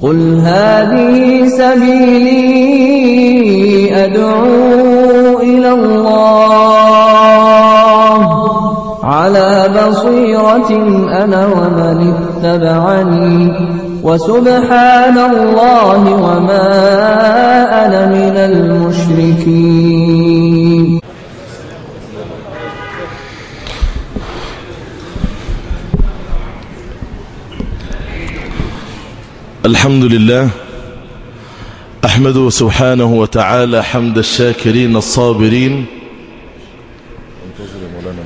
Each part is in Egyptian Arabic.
قل هذه سبيلي أدعو إلى الله على بصيرة أنا ومن اتبعني وسبحان الله وما أنا من المشركين الحمد لله أحمده سبحانه وتعالى حمد الشاكرين الصابرين انتظر يا مولانا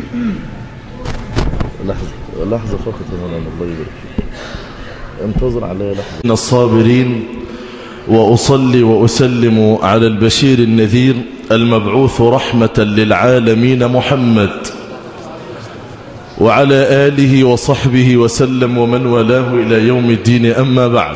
لحظة لحظة لحظة فقط يا مولانا الله يبارك فيك انتظر عليا لحظة الصابرين وأصلي وأسلم على البشير النذير المبعوث رحمة للعالمين محمد وعلى آله وصحبه وسلم ومن والاه إلى يوم الدين أما بعد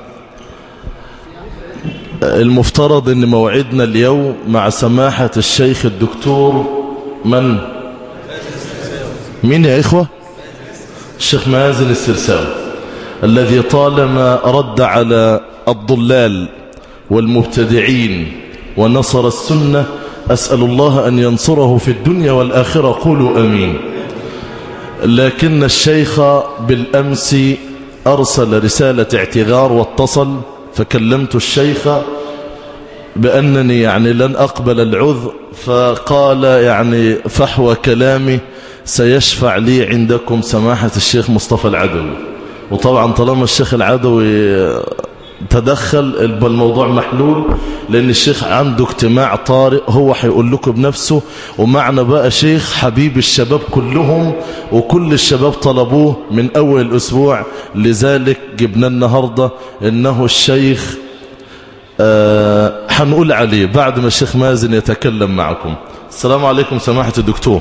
المفترض أن موعدنا اليوم مع سماحة الشيخ الدكتور من مين يا إخوة الشيخ مازن السرساوي الذي طالما رد على الضلال والمبتدعين ونصر السنة أسأل الله أن ينصره في الدنيا والآخرة قولوا أمين لكن الشيخ بالأمس أرسل رسالة اعتذار واتصل فكلمت الشيخ بأنني يعني لن أقبل العذر فقال يعني فحوى كلامي سيشفع لي عندكم سماحة الشيخ مصطفى العدوي وطبعا طالما الشيخ العدوي تدخل الموضوع محلول لأن الشيخ عنده اجتماع طارئ هو هيقول لكم بنفسه ومعنا بقى شيخ حبيب الشباب كلهم وكل الشباب طلبوه من أول الأسبوع لذلك جبنا النهاردة إنه الشيخ آه هنقول عليه بعد ما الشيخ مازن يتكلم معكم السلام عليكم سماحة الدكتور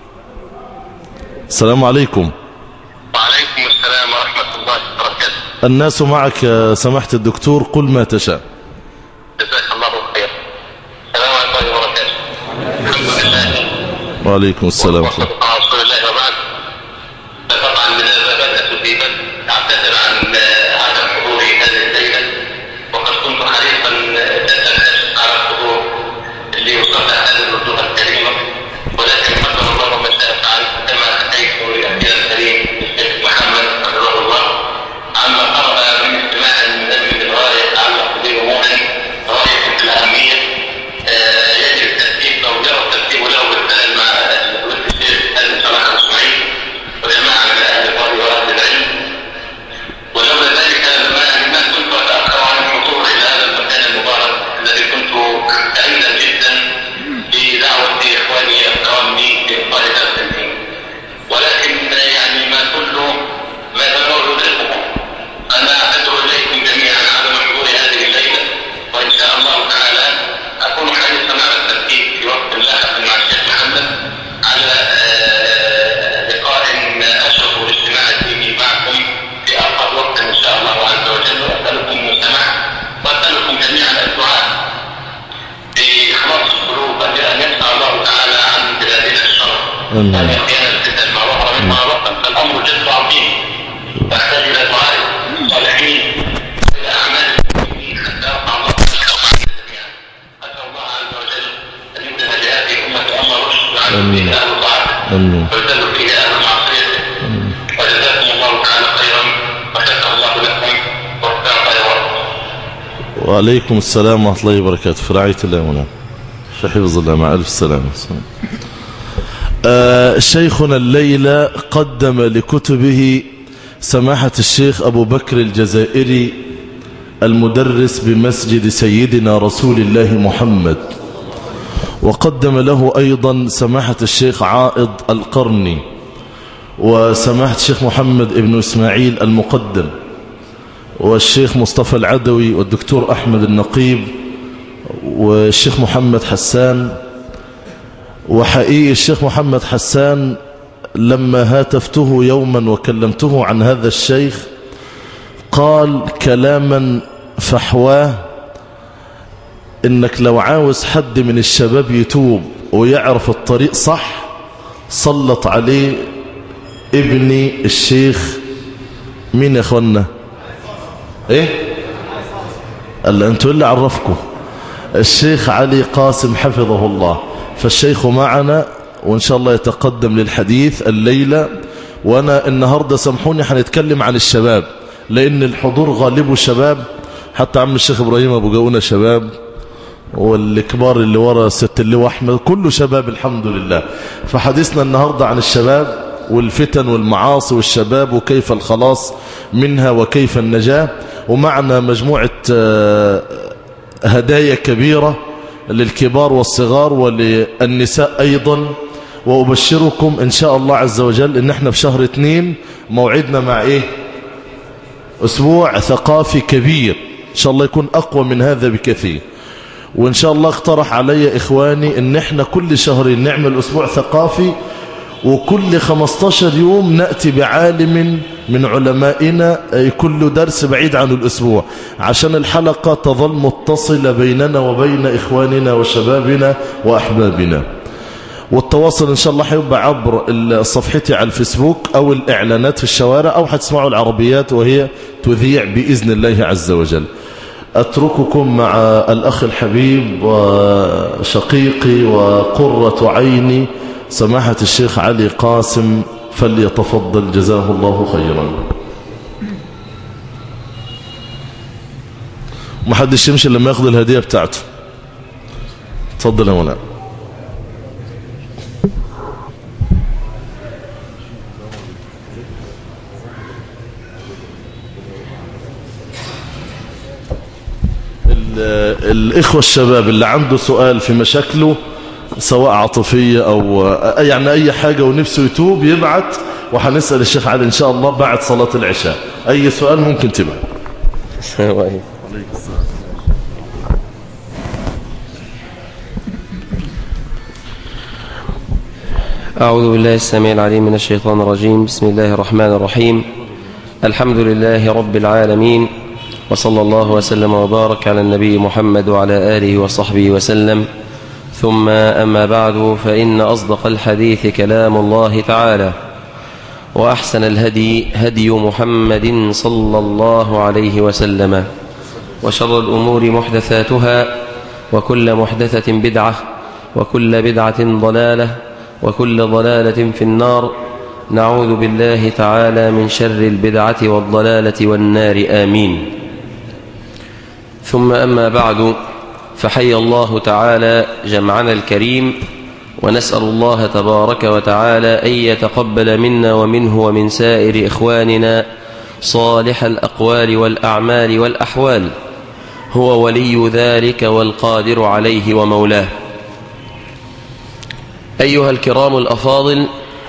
السلام عليكم وعليكم السلام ورحمة الله وبركاته الناس معك يا سماحة الدكتور قل ما تشاء جزاك الله خير السلام عليكم الله وبركاته الحمد لله وعليكم السلام ورحمة الله. وصلى على رسول الله وبعد طبعا من بدأت في بدء اعتذر عن عدم حضوري هذه الليلة وقد كنت حريصا جدا على الحضور ليصلى هذه الردود الكريمة ولكن قدر الله ما شاء فعل كما أتيت لأخينا الكريم الشيخ محمد حفظه الله عما قرأ من اجتماع من الغاية يتعلق بأمور غاية في الأهمية آه، يجب الترتيب أو جرى الترتيب له بالفعل مع فضيلة الشيخ هذا صلاح الإسماعيل وجماعة من أهل الرأي وأهل العلم ولولا ذلك لما ما كنت أتأخر عن الحضور إلى هذا المكان المبارك الذي كنت سعيدا جدا بدعوة إخواني الكرام لي في إلقاء درس الدين ولكن يعني ما كل ما تنور يدرككم أنا أدعو إليكم جميعا عدم حضور هذه الليلة وإن شاء الله تعالى أكون حريصا على الترتيب في وقت لاحق مع الشيخ محمد على آه، لقاء أشرف الاجتماع الديني معكم في أقرب وقت إن شاء الله عز وجل وأسألكم السماح وأسألكم جميعا الدعاء بإخلاص القلوب أن يدفع الله تعالى عن بلادنا الشر آمين. أن يقينا الفتن ما ظهر منها بطن فالأمر جد عظيم تحتاج إلى دعاء الصالحين إلى أعمال المسلمين حتى يرفع الله تعالى جميعا أسأل الله عز وجل أن يمنح لهذه الأمة أمر رشد وعن آمين. فيه أهل طاعته آمين. ويذل فيه أهل معصيته وجزاكم الله تعالى خيرا وشكر الله لكم وفق خير وعليكم السلام ورحمة الله وبركاته في رعاية الله هنا في حفظ الله مع ألف سلامة آه شيخنا الليلة قدم لكتبه سماحة الشيخ أبو بكر الجزائري المدرس بمسجد سيدنا رسول الله محمد وقدم له أيضا سماحة الشيخ عائض القرني وسماحة الشيخ محمد ابن إسماعيل المقدم والشيخ مصطفى العدوي والدكتور أحمد النقيب والشيخ محمد حسان وحقيقي الشيخ محمد حسان لما هاتفته يوما وكلمته عن هذا الشيخ قال كلاما فحواه انك لو عاوز حد من الشباب يتوب ويعرف الطريق صح سلط عليه ابني الشيخ مين يا اخوانا ايه قال انتوا اللي عرفكم الشيخ علي قاسم حفظه الله فالشيخ معنا وإن شاء الله يتقدم للحديث الليلة وأنا النهاردة سامحوني حنتكلم عن الشباب لأن الحضور غالبه شباب حتى عم الشيخ إبراهيم أبو جاونا شباب والكبار اللي ورا ست اللواء أحمد كله شباب الحمد لله فحديثنا النهاردة عن الشباب والفتن والمعاصي والشباب وكيف الخلاص منها وكيف النجاة ومعنا مجموعة آه، هدايا كبيرة للكبار والصغار وللنساء أيضا وأبشركم إن شاء الله عز وجل إن احنا في شهر اثنين موعدنا مع إيه أسبوع ثقافي كبير إن شاء الله يكون أقوى من هذا بكثير وإن شاء الله اقترح علي إخواني إن احنا كل شهرين نعمل أسبوع ثقافي وكل 15 يوم نأتي بعالم من علمائنا كل درس بعيد عن الأسبوع عشان الحلقة تظل متصلة بيننا وبين إخواننا وشبابنا وأحبابنا والتواصل إن شاء الله حيبقى عبر صفحتي على الفيسبوك أو الإعلانات في الشوارع أو حتسمعوا العربيات وهي تذيع بإذن الله عز وجل أترككم مع الأخ الحبيب وشقيقي وقرة عيني سماحة الشيخ علي قاسم فليتفضل جزاه الله خيرا محدش يمشي لما ياخذ الهدية بتاعته تفضل يا مولانا الإخوة الشباب اللي عنده سؤال في مشاكله سواء عاطفية أو يعني أي حاجة ونفسه يتوب يبعت وحنسأل الشيخ علي إن شاء الله بعد صلاة العشاء أي سؤال ممكن تبعت أعوذ بالله السميع العليم من الشيطان الرجيم بسم الله الرحمن الرحيم الحمد لله رب العالمين وصلى الله وسلم وبارك على النبي محمد وعلى آله وصحبه وسلم ثم أما بعد فإن أصدق الحديث كلام الله تعالى وأحسن الهدي هدي محمد صلى الله عليه وسلم وشر الأمور محدثاتها وكل محدثة بدعة وكل بدعة ضلالة وكل ضلالة في النار نعوذ بالله تعالى من شر البدعة والضلالة والنار آمين ثم أما بعد فحي الله تعالى جمعنا الكريم ونسأل الله تبارك وتعالى أن يتقبل منا ومنه ومن سائر إخواننا صالح الأقوال والأعمال والأحوال هو ولي ذلك والقادر عليه ومولاه أيها الكرام الأفاضل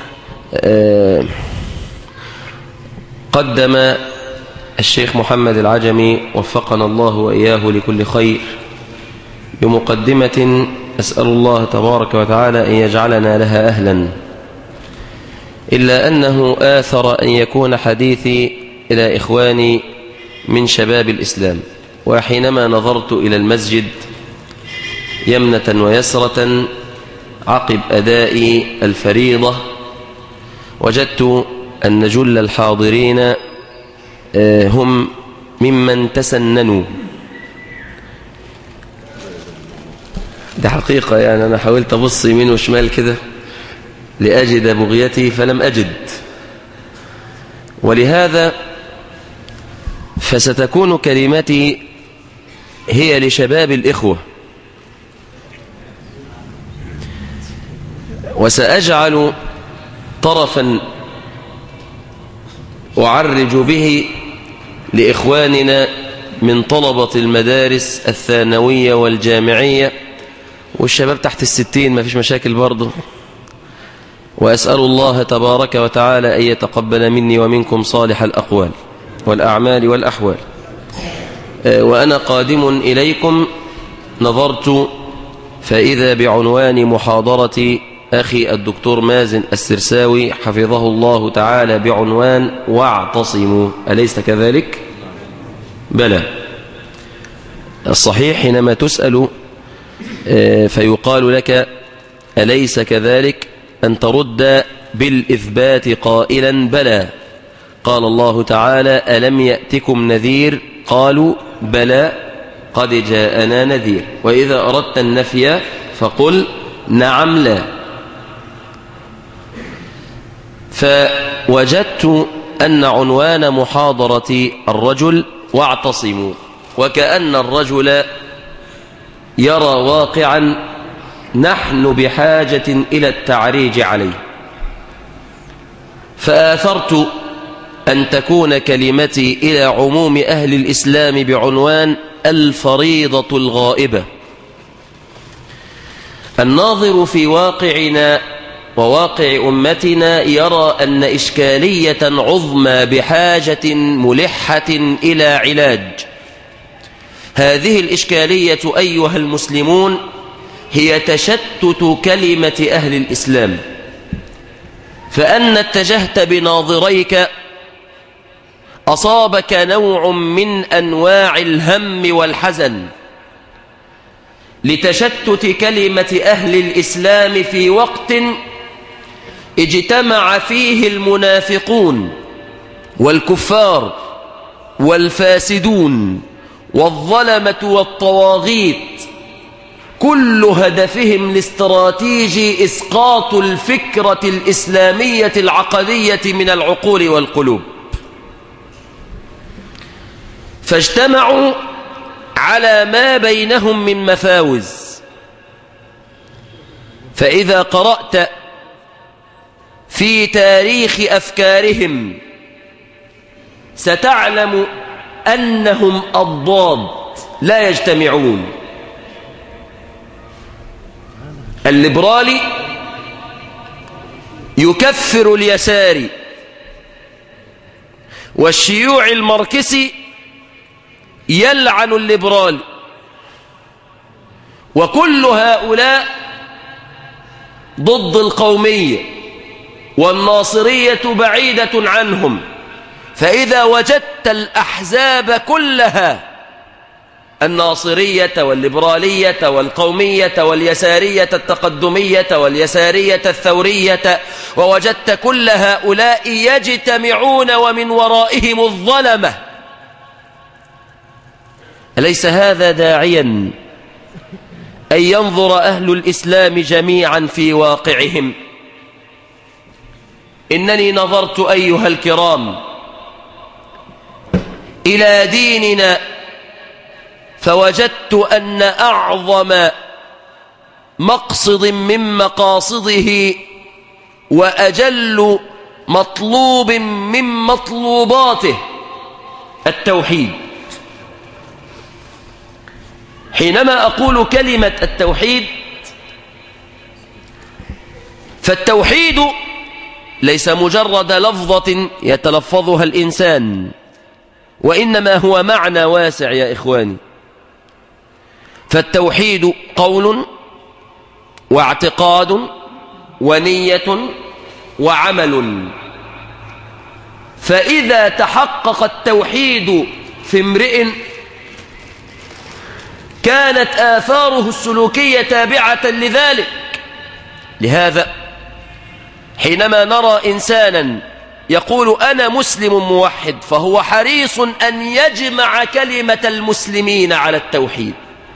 قدم الشيخ محمد العجمي وفقنا الله وإياه لكل خير بمقدمة أسأل الله تبارك وتعالى أن يجعلنا لها أهلا إلا أنه آثر أن يكون حديثي إلى إخواني من شباب الإسلام وحينما نظرت إلى المسجد يمنة ويسرة عقب أداء الفريضة وجدت أن جل الحاضرين هم ممن تسننوا ده حقيقة يعني أنا حاولت أبص يمين وشمال كده لأجد بغيتي فلم أجد ولهذا فستكون كلمتي هي لشباب الإخوة وسأجعل طرفا أعرج به لإخواننا من طلبة المدارس الثانوية والجامعية والشباب تحت الستين ما فيش مشاكل برضه وأسأل الله تبارك وتعالى أن يتقبل مني ومنكم صالح الأقوال والأعمال والأحوال وأنا قادم إليكم نظرت فإذا بعنوان محاضرة أخي الدكتور مازن السرساوي حفظه الله تعالى بعنوان واعتصموا أليس كذلك؟ بلى الصحيح حينما تسأل فيقال لك أليس كذلك أن ترد بالإثبات قائلا بلى قال الله تعالى ألم يأتكم نذير قالوا بلى قد جاءنا نذير وإذا أردت النفي فقل نعم لا فوجدت أن عنوان محاضرة الرجل واعتصموا وكأن الرجل يرى واقعا نحن بحاجة إلى التعريج عليه فآثرت أن تكون كلمتي إلى عموم أهل الإسلام بعنوان الفريضة الغائبة الناظر في واقعنا وواقع أمتنا يرى أن إشكالية عظمى بحاجة ملحة إلى علاج هذه الإشكالية أيها المسلمون هي تشتت كلمة أهل الإسلام فأن اتجهت بناظريك أصابك نوع من أنواع الهم والحزن لتشتت كلمة أهل الإسلام في وقت اجتمع فيه المنافقون والكفار والفاسدون والظلمة والطواغيت كل هدفهم الاستراتيجي إسقاط الفكرة الإسلامية العقدية من العقول والقلوب فاجتمعوا على ما بينهم من مفاوز فإذا قرأت في تاريخ أفكارهم ستعلم أنهم أضداد لا يجتمعون الليبرالي يكفر اليساري والشيوع الماركسي يلعن الليبرال وكل هؤلاء ضد القومية والناصرية بعيدة عنهم فإذا وجدت الأحزاب كلها الناصرية والليبرالية والقومية واليسارية التقدمية واليسارية الثورية ووجدت كل هؤلاء يجتمعون ومن ورائهم الظلمة أليس هذا داعيا أن ينظر أهل الإسلام جميعا في واقعهم إنني نظرت أيها الكرام إلى ديننا فوجدت أن أعظم مقصد من مقاصده وأجل مطلوب من مطلوباته التوحيد حينما أقول كلمة التوحيد فالتوحيد ليس مجرد لفظة يتلفظها الإنسان وإنما هو معنى واسع يا إخواني فالتوحيد قول واعتقاد ونية وعمل فإذا تحقق التوحيد في امرئ كانت آثاره السلوكية تابعة لذلك لهذا حينما نرى إنسانا يقول أنا مسلم موحد فهو حريص أن يجمع كلمة المسلمين على التوحيد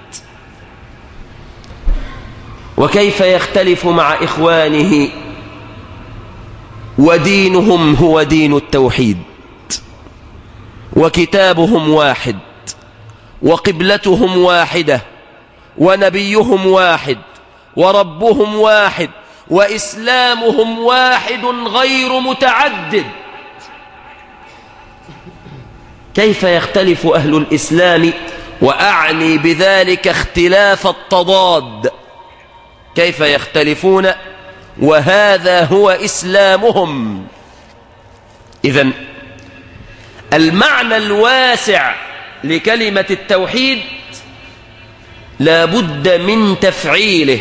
وكيف يختلف مع إخوانه ودينهم هو دين التوحيد وكتابهم واحد وقبلتهم واحدة ونبيهم واحد وربهم واحد وإسلامهم واحد غير متعدد كيف يختلف أهل الإسلام وأعني بذلك اختلاف التضاد كيف يختلفون وهذا هو إسلامهم إذا المعنى الواسع لكلمة التوحيد لا بد من تفعيله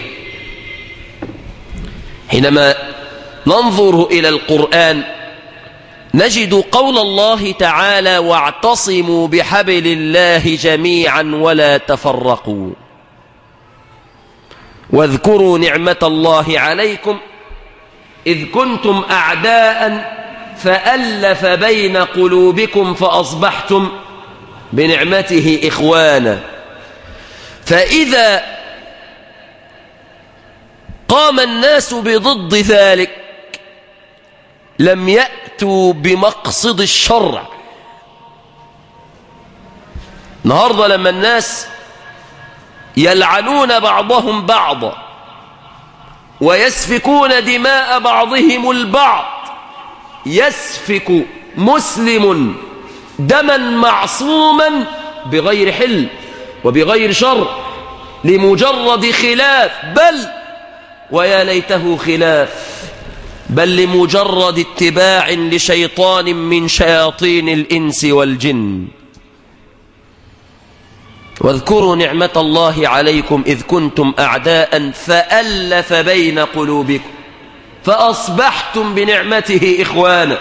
حينما ننظر إلى القرآن نجد قول الله تعالى واعتصموا بحبل الله جميعا ولا تفرقوا واذكروا نعمة الله عليكم إذ كنتم أعداء فألف بين قلوبكم فأصبحتم بنعمته إخوانا فإذا قام الناس بضد ذلك لم يأتوا بمقصد الشرع النهاردة لما الناس يلعنون بعضهم بعضا ويسفكون دماء بعضهم البعض يسفك مسلم دما معصوما بغير حل وبغير شر لمجرد خلاف بل ويا ليته خلاف بل لمجرد اتباع لشيطان من شياطين الإنس والجن واذكروا نعمة الله عليكم إذ كنتم أعداء فألف بين قلوبكم فأصبحتم بنعمته إخوانا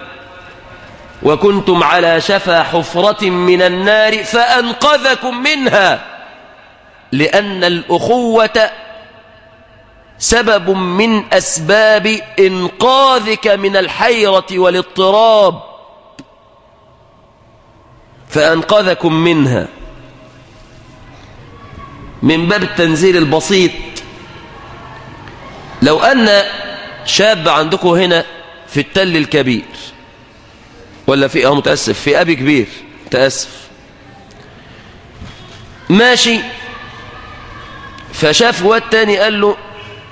وكنتم على شفا حفرة من النار فأنقذكم منها لأن الأخوة سبب من أسباب إنقاذك من الحيرة والاضطراب فأنقذكم منها من باب التنزيل البسيط لو أن شاب عندكم هنا في التل الكبير ولا في اه متأسف في أبي كبير تأسف ماشي فشاف واد تاني قال له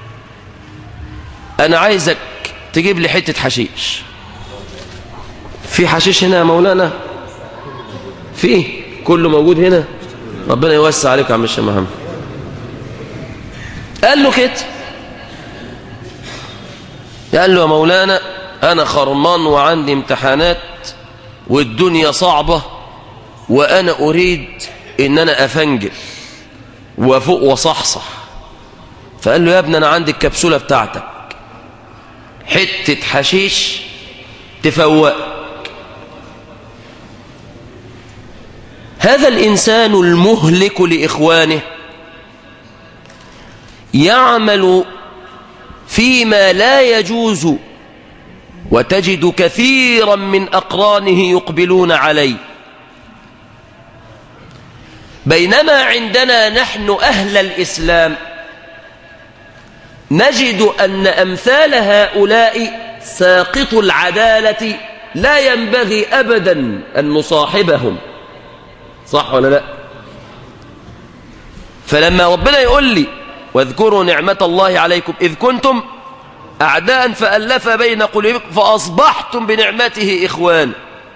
أنا عايزك تجيب لي حتة حشيش في حشيش هنا يا مولانا فيه كله موجود هنا ربنا يوسع عليك يا عم الشيخ محمد قال له كده قال له يا مولانا أنا خرمان وعندي امتحانات والدنيا صعبة وأنا أريد إن أنا أفنجل وفوق وصحصح فقال له يا ابني أنا عندي الكبسولة بتاعتك حتة حشيش تفوق هذا الإنسان المهلك لإخوانه يعمل فيما لا يجوز وتجد كثيرا من أقرانه يقبلون عليه بينما عندنا نحن أهل الإسلام نجد أن أمثال هؤلاء ساقط العدالة لا ينبغي أبدا أن نصاحبهم صح ولا لا فلما ربنا يقول لي واذكروا نعمة الله عليكم إذ كنتم أعداء فألف بين قلوبكم فأصبحتم بنعمته إخوان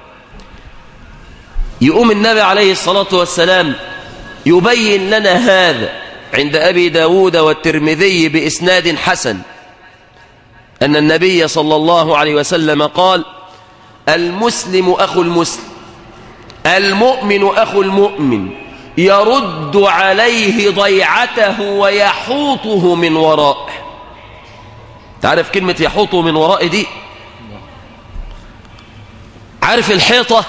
يقوم النبي عليه الصلاة والسلام يبين لنا هذا عند أبي داود والترمذي بإسناد حسن أن النبي صلى الله عليه وسلم قال المسلم أخو المسلم المؤمن أخو المؤمن يرد عليه ضيعته ويحوطه من ورائه تعرف كلمة يحوطه من ورائه دي عارف الحيطة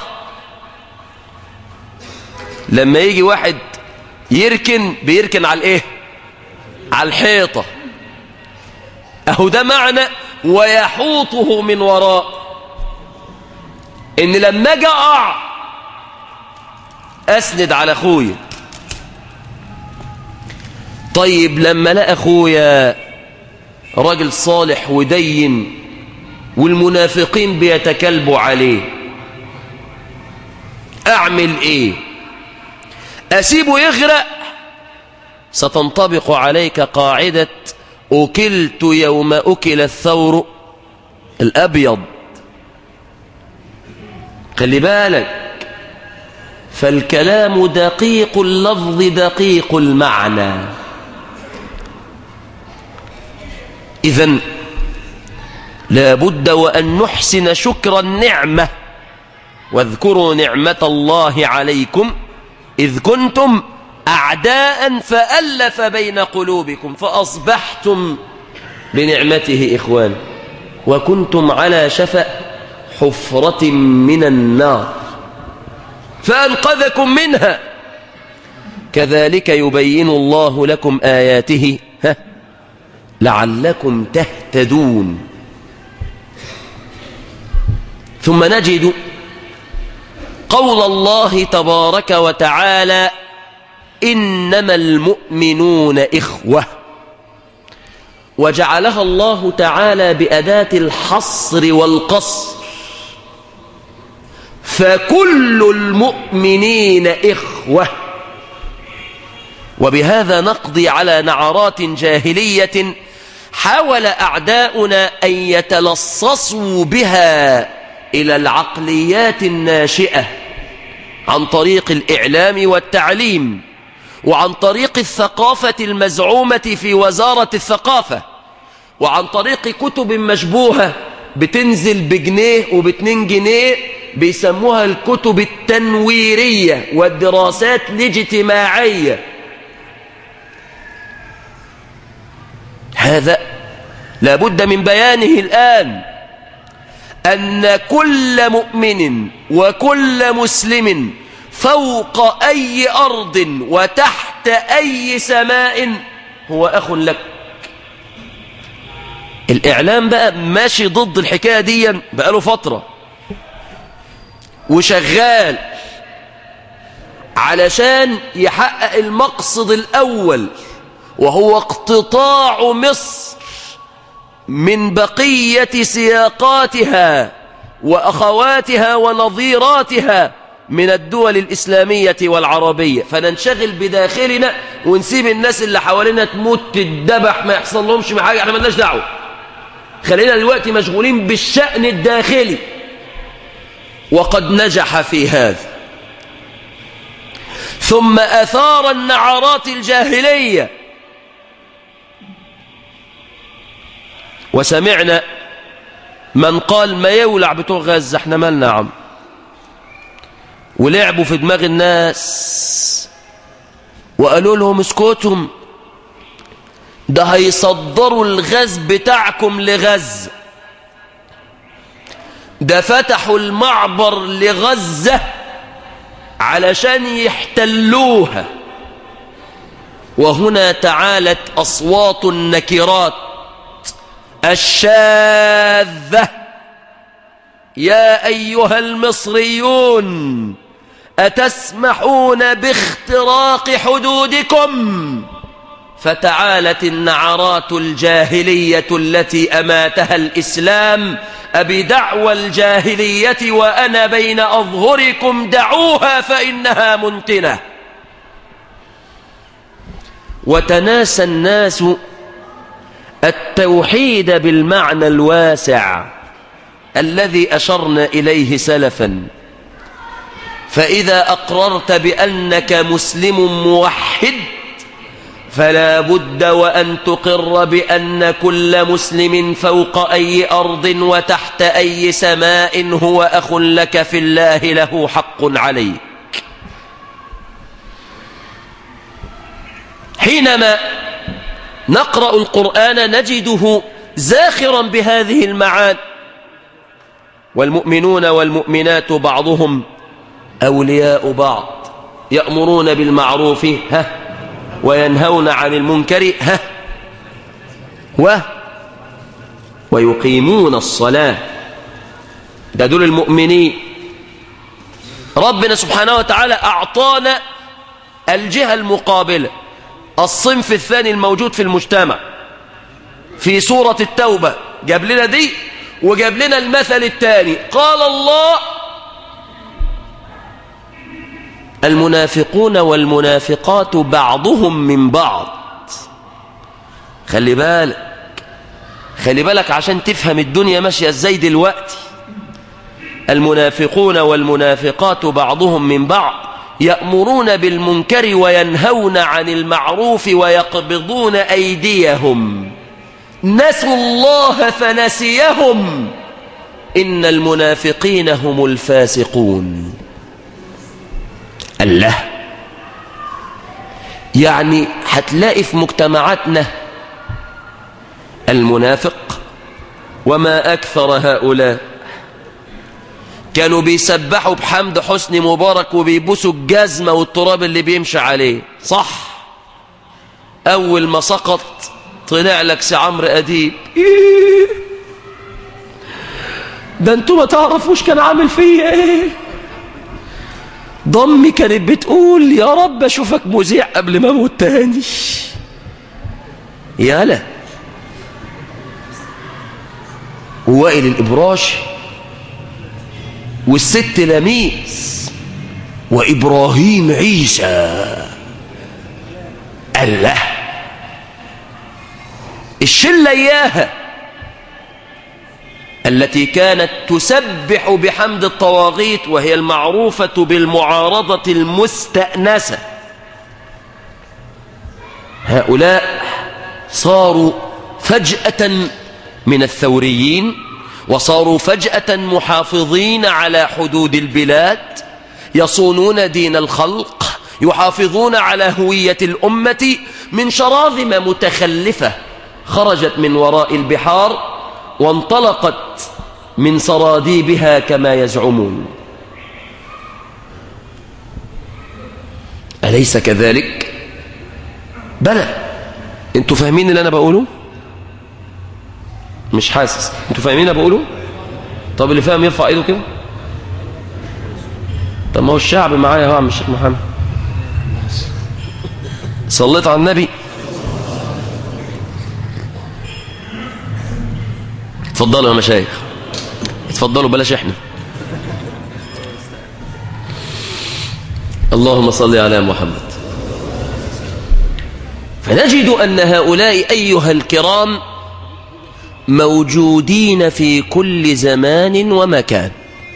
لما يجي واحد يركن بيركن على الايه على الحيطة اهو ده معنى ويحوطه من وراء ان لما اجي اقع اسند على اخويا طيب لما لقى اخويا راجل صالح ودين والمنافقين بيتكلبوا عليه اعمل ايه اسيبه يغرق ستنطبق عليك قاعدة أكلت يوم أكل الثور الأبيض خلي بالك فالكلام دقيق اللفظ دقيق المعنى إذن لابد وأن نحسن شكر النعمة واذكروا نعمة الله عليكم إذ كنتم أعداء فألف بين قلوبكم فأصبحتم بنعمته إخوان وكنتم على شفأ حفرة من النار فأنقذكم منها كذلك يبين الله لكم آياته ها لعلكم تهتدون ثم نجد قول الله تبارك وتعالى إنما المؤمنون إخوة وجعلها الله تعالى بأداة الحصر والقصر فكل المؤمنين إخوة وبهذا نقضي على نعرات جاهلية حاول أعداؤنا أن يتلصصوا بها إلى العقليات الناشئة عن طريق الإعلام والتعليم وعن طريق الثقافة المزعومة في وزارة الثقافة وعن طريق كتب مشبوهة بتنزل بجنيه وباتنين جنيه بيسموها الكتب التنويرية والدراسات الاجتماعية هذا لابد من بيانه الآن أن كل مؤمن وكل مسلم فوق أي أرض وتحت أي سماء هو أخ لك الإعلام بقى ماشي ضد الحكاية دي بقاله فترة وشغال علشان يحقق المقصد الأول وهو اقتطاع مصر من بقية سياقاتها وأخواتها ونظيراتها من الدول الإسلامية والعربية فننشغل بداخلنا ونسيب الناس اللي حوالينا تموت تدبح ما يحصل لهمش من حاجة احنا مالناش دعوة خلينا دلوقتي مشغولين بالشأن الداخلي وقد نجح في هذا ثم أثار النعرات الجاهلية وسمعنا من قال ما يولع بتوع غزة احنا مالنا يا عم ولعبوا في دماغ الناس وقالوا لهم اسكتهم ده هيصدروا الغاز بتاعكم لغزة ده فتحوا المعبر لغزة علشان يحتلوها وهنا تعالت أصوات النكرات الشاذة يا أيها المصريون أتسمحون باختراق حدودكم فتعالت النعرات الجاهلية التي أماتها الإسلام أبدعوى الجاهلية وأنا بين أظهركم دعوها فإنها منتنة وتناسى الناس التوحيد بالمعنى الواسع الذي أشرنا إليه سلفا فإذا أقررت بأنك مسلم موحد فلا بد وأن تقر بأن كل مسلم فوق أي أرض وتحت أي سماء هو أخ لك في الله له حق عليك حينما نقرأ القرآن نجده زاخرا بهذه المعاني والمؤمنون والمؤمنات بعضهم أولياء بعض يأمرون بالمعروف ها وينهون عن المنكر ها و ويقيمون الصلاة ده دول المؤمنين ربنا سبحانه وتعالى أعطانا الجهة المقابلة الصنف الثاني الموجود في المجتمع في سورة التوبة جاب لنا دي وجاب لنا المثل الثاني قال الله المنافقون والمنافقات بعضهم من بعض خلي بالك خلي بالك عشان تفهم الدنيا ماشية ازاي دلوقتي المنافقون والمنافقات بعضهم من بعض يأمرون بالمنكر وينهون عن المعروف ويقبضون أيديهم نسوا الله فنسيهم إن المنافقين هم الفاسقون الله يعني هتلاقي في مجتمعاتنا المنافق وما أكثر هؤلاء كانوا بيسبحوا بحمد حسني مبارك وبيبوسوا الجزمة والتراب اللي بيمشي عليه صح أول ما سقط طلع لك سي عمرو أديب ده انتوا ما تعرفوش كان عامل فيا ايه ضمي كانت بتقول يا رب اشوفك مذيع قبل ما اموت تاني يالا ووائل الابراش والست لميس وابراهيم عيسى الله الشله اياها التي كانت تسبح بحمد الطواغيت وهي المعروفة بالمعارضة المستأنسة هؤلاء صاروا فجأة من الثوريين وصاروا فجأة محافظين على حدود البلاد يصونون دين الخلق يحافظون على هوية الأمة من شراذم متخلفة خرجت من وراء البحار وانطلقت من سراديبها كما يزعمون أليس كذلك؟ بلى انتوا فاهمين اللي أنا بقوله؟ مش حاسس انتوا فاهمين اللي بقوله؟ طب اللي فاهم يرفع ايده كده طب ما هو الشعب معايا اهو عم الشيخ محمد صليت على النبي اتفضلوا يا مشايخ اتفضلوا بلاش احنا اللهم صل على محمد فنجد أن هؤلاء أيها الكرام موجودين في كل زمان ومكان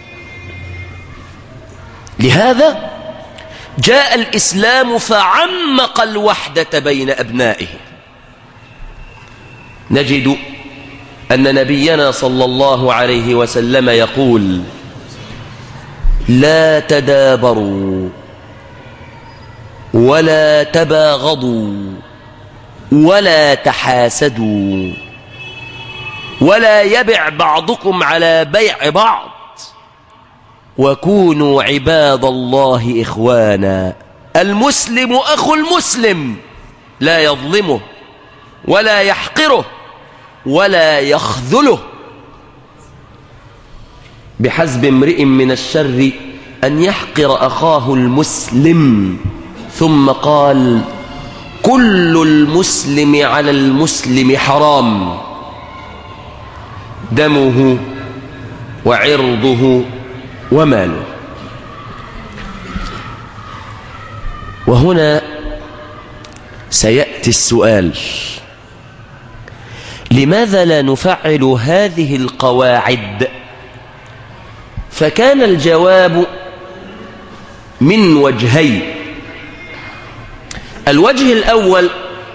لهذا جاء الإسلام فعمق الوحدة بين أبنائه نجد أن نبينا صلى الله عليه وسلم يقول لا تدابروا ولا تباغضوا ولا تحاسدوا ولا يبع بعضكم على بيع بعض وكونوا عباد الله إخوانا المسلم أخو المسلم لا يظلمه ولا يحقره ولا يخذله بحسب امرئ من الشر أن يحقر أخاه المسلم ثم قال كل المسلم على المسلم حرام دمه وعرضه وماله وهنا سيأتي السؤال لماذا لا نفعل هذه القواعد فكان الجواب من وجهين الوجه الأول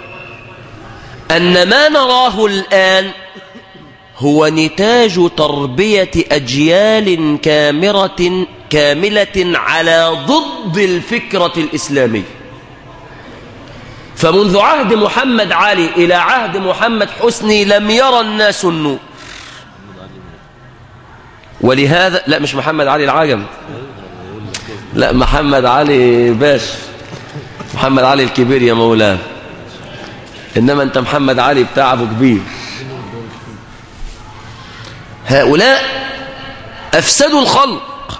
أن ما نراه الآن هو نتاج تربية أجيال كامرة كاملة على ضد الفكرة الإسلامية فمنذ عهد محمد علي إلى عهد محمد حسني لم يرى الناس النور ولهذا لا مش محمد علي العجم لا محمد علي باش محمد علي الكبير يا مولانا إنما أنت محمد علي بتاع أبو كبير هؤلاء أفسدوا الخلق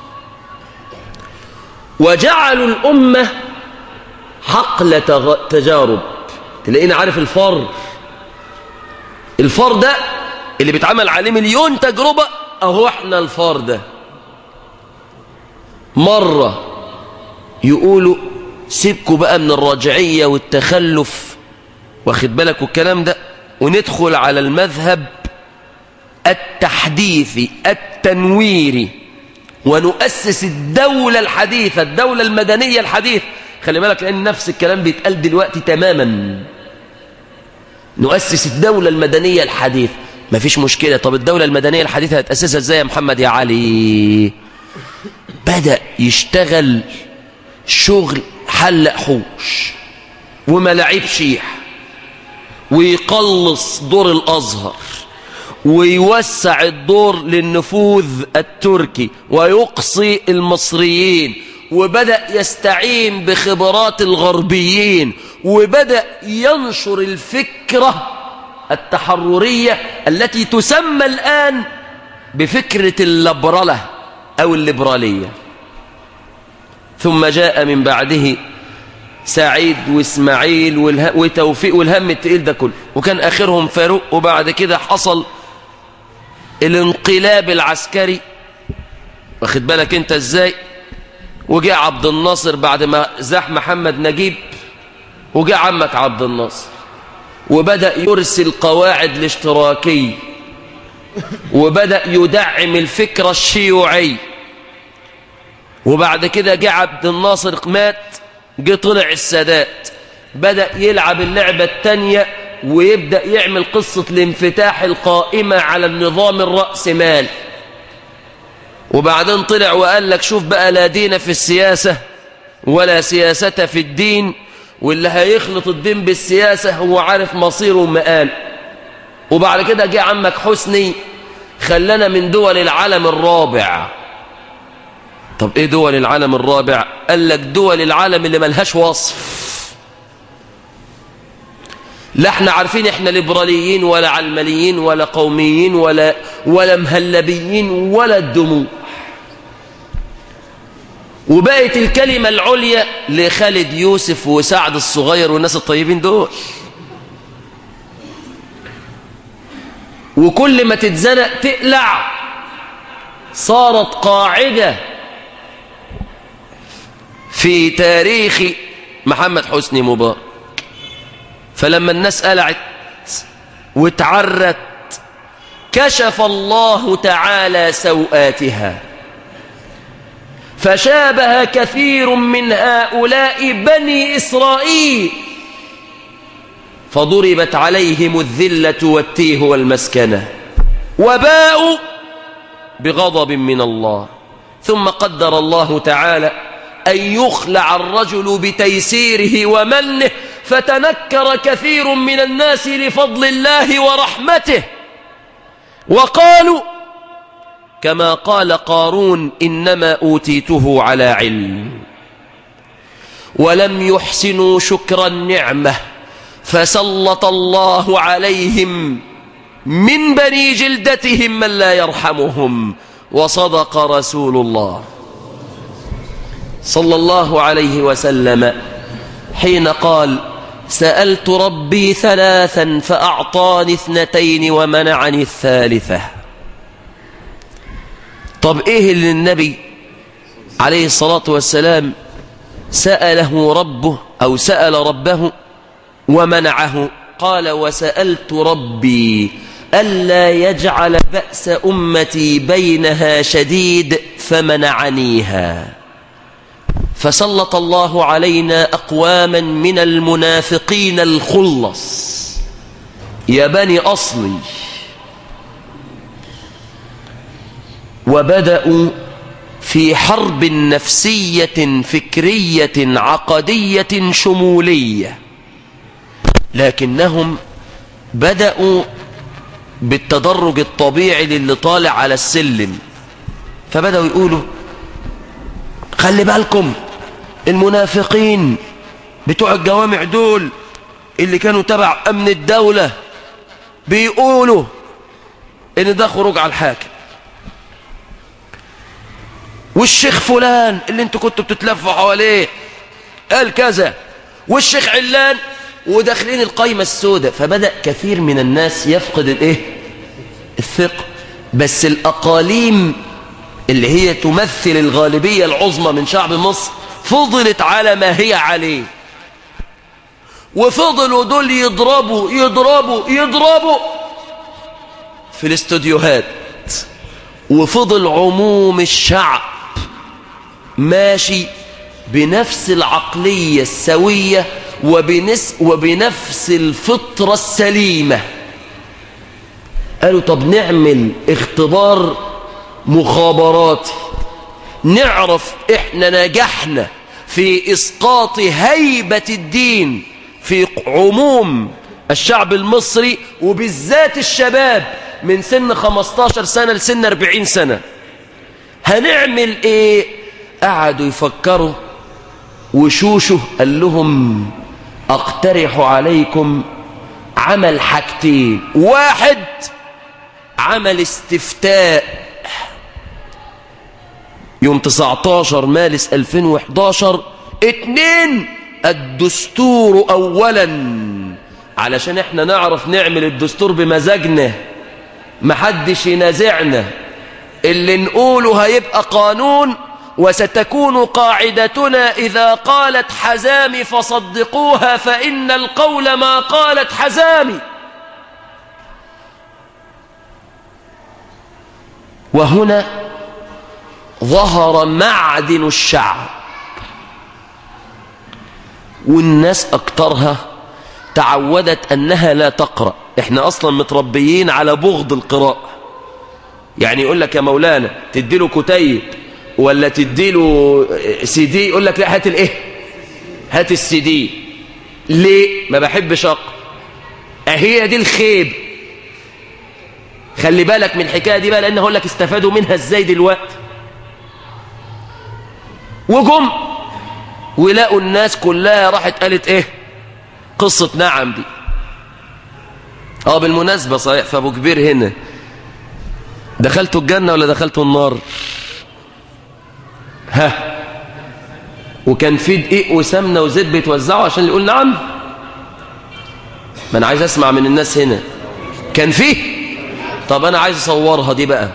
وجعلوا الأمة حقل تجارب تلاقينا عارف الفار الفار ده اللي بيتعمل عليه مليون تجربة اهو احنا الفار ده مرة يقولوا سيبكوا بقى من الراجعية والتخلف واخد بالك والكلام ده وندخل على المذهب التحديثي التنويري ونؤسس الدولة الحديثة الدولة المدنية الحديثة خلي بالك لأن نفس الكلام بيتقال دلوقتي تماما نؤسس الدولة المدنية الحديثة مفيش مشكلة طب الدولة المدنية الحديثة هتأسسها ازاي يا محمد يا علي بدأ يشتغل شغل حلق حوش وملاعيب شيح ويقلص دور الأزهر ويوسع الدور للنفوذ التركي ويقصي المصريين وبدأ يستعين بخبرات الغربيين وبدأ ينشر الفكرة التحررية التي تسمى الآن بفكرة اللبرلة أو الليبرالية ثم جاء من بعده سعيد واسماعيل والها وتوفيق والهم التقيل ده كله وكان آخرهم فاروق وبعد كده حصل الانقلاب العسكري واخد بالك انت ازاي وجاء عبد الناصر بعد ما زاح محمد نجيب وجاء عمك عبد الناصر وبدأ يرسل قواعد الاشتراكية وبدأ يدعم الفكرة الشيوعية وبعد كده جه عبد الناصر مات جه طلع السادات بدأ يلعب اللعبة التانية ويبدأ يعمل قصة الانفتاح القائمة على النظام الرأسمالي وبعدين طلع وقال لك شوف بقى لا دين في السياسة ولا سياسة في الدين واللي هيخلط الدين بالسياسة هو عارف مصيره ومقال وبعد كده جه عمك حسني خلانا من دول العالم الرابع طب ايه دول العالم الرابع قال لك دول العالم اللي ملهاش وصف لا احنا عارفين احنا ليبراليين ولا علمانيين ولا قوميين ولا ولا مهلبيين ولا الدموع وبقت الكلمة العليا لخالد يوسف وسعد الصغير والناس الطيبين دول وكل ما تتزنق تقلع صارت قاعدة في تاريخ محمد حسني مبارك فلما الناس قلعت واتعرت كشف الله تعالى سوآتها فشابه كثير من هؤلاء بني إسرائيل فضربت عليهم الذلة والتيه والمسكنة وباءوا بغضب من الله ثم قدر الله تعالى أن يخلع الرجل بتيسيره ومنه فتنكر كثير من الناس لفضل الله ورحمته وقالوا كما قال قارون إنما أوتيته على علم ولم يحسنوا شكر النعمة فسلط الله عليهم من بني جلدتهم من لا يرحمهم وصدق رسول الله صلى الله عليه وسلم حين قال سألت ربي ثلاثا فأعطاني اثنتين ومنعني الثالثة طب ايه اللي النبي عليه الصلاة والسلام سأله ربه أو سأل ربه ومنعه قال وسألت ربي ألا يجعل بأس أمتي بينها شديد فمنعنيها فسلط الله علينا أقواما من المنافقين الخلص يا بني أصلي وبدأوا في حرب نفسية فكرية عقدية شمولية لكنهم بدأوا بالتدرج الطبيعي للي طالع على السلم فبدأوا يقولوا خلي بالكم المنافقين بتوع الجوامع دول اللي كانوا تبع أمن الدولة بيقولوا إن ده خروج على الحاكم والشيخ فلان اللي انتوا كنتوا بتتلفوا حواليه قال كذا والشيخ علان وداخلين القايمة السوداء فبدأ كثير من الناس يفقد الايه الثقة بس الأقاليم اللي هي تمثل الغالبية العظمى من شعب مصر فضلت على ما هي عليه وفضلوا دول يضربوا يضربوا يضربوا في الاستوديوهات وفضل عموم الشعب ماشي بنفس العقلية السوية وبنس وبنفس الفطرة السليمة قالوا طب نعمل اختبار مخابراتي نعرف احنا نجحنا في اسقاط هيبة الدين في عموم الشعب المصري وبالذات الشباب من سن 15 سنة لسن 40 سنة هنعمل ايه قعدوا يفكروا وشوشه قال لهم اقترح عليكم عمل حاجتين واحد عمل استفتاء يوم 19 مارس 2011 اتنين الدستور اولا علشان احنا نعرف نعمل الدستور بمزاجنا محدش ينازعنا اللي نقوله هيبقى قانون وستكون قاعدتنا إذا قالت حزامي فصدقوها فإن القول ما قالت حزامي وهنا ظهر معدن الشعب والناس أكترها تعودت أنها لا تقرأ احنا أصلا متربيين على بغض القراءة يعني يقول لك يا مولانا تديله كتيب ولا تديله سي دي يقول لك لا هات الايه هات السي دي ليه ما بحبش اقرا اهي دي الخيب خلي بالك من الحكايه دي بقى لان هقول لك استفادوا منها ازاي دلوقتي وجم ولقوا الناس كلها راحت قالت ايه قصه نعم دي اه بالمناسبه صحيح فابو كبير هنا دخلتوا الجنه ولا دخلتوا النار ها وكان في دقيق وسمنه وزيت بيتوزعوا عشان يقول نعم ما انا عايز اسمع من الناس هنا كان فيه طب انا عايز اصورها دي بقى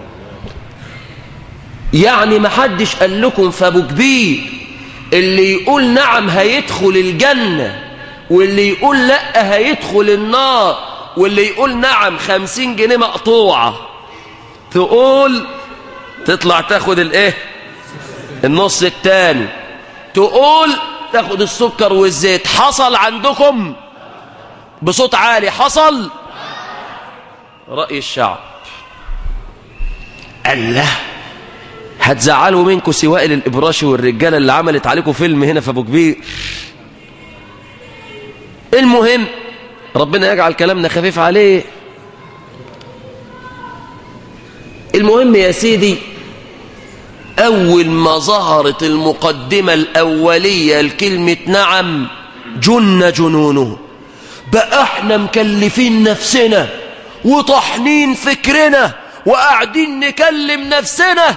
يعني ما حدش قال لكم في ابو كبير اللي يقول نعم هيدخل الجنة واللي يقول لا هيدخل النار واللي يقول نعم خمسين جنيه مقطوعة تقول تطلع تاخد الايه النص التاني تقول تاخد السكر والزيت حصل عندكم بصوت عالي حصل رأي الشعب الله هتزعلوا منكم سوائل الإبراشي والرجالة اللي عملت عليكم فيلم هنا في أبو كبير المهم ربنا يجعل كلامنا خفيف عليه المهم يا سيدي أول ما ظهرت المقدمة الأولية لكلمة نعم جن جنونه بقى احنا مكلفين نفسنا وطحنين فكرنا وقاعدين نكلم نفسنا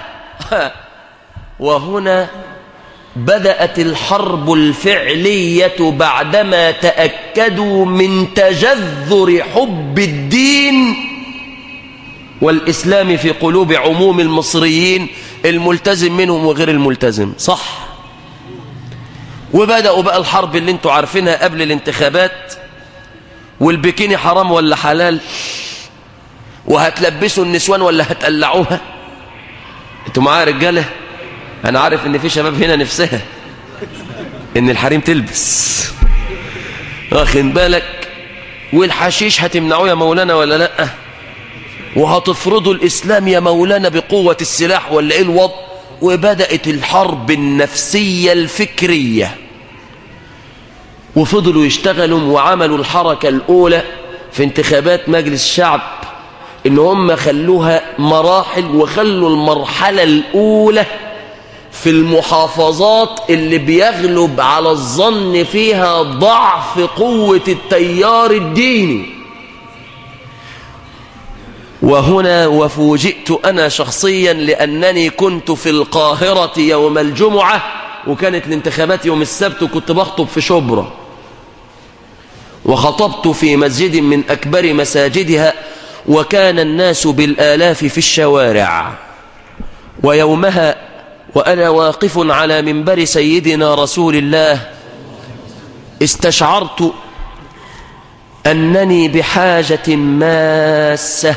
وهنا بدأت الحرب الفعلية بعدما تأكدوا من تجذر حب الدين والإسلام في قلوب عموم المصريين الملتزم منهم وغير الملتزم صح وبدأوا بقى الحرب اللي انتوا عارفينها قبل الانتخابات والبكيني حرام ولا حلال وهتلبسوا النسوان ولا هتقلعوها انتوا معايا رجاله انا عارف ان في شباب هنا نفسها ان الحريم تلبس واخد بالك والحشيش هتمنعوه يا مولانا ولا لا وهتفرضوا الاسلام يا مولانا بقوه السلاح ولا ايه الوضع وبدات الحرب النفسيه الفكريه وفضلوا يشتغلوا وعملوا الحركه الاولى في انتخابات مجلس الشعب ان هم خلوها مراحل وخلوا المرحلة الاولى في المحافظات اللي بيغلب على الظن فيها ضعف قوة التيار الديني وهنا وفوجئت أنا شخصيا لأنني كنت في القاهرة يوم الجمعة وكانت الانتخابات يوم السبت وكنت بخطب في شبرا وخطبت في مسجد من أكبر مساجدها وكان الناس بالآلاف في الشوارع ويومها وأنا واقف على منبر سيدنا رسول الله استشعرت أنني بحاجة ماسة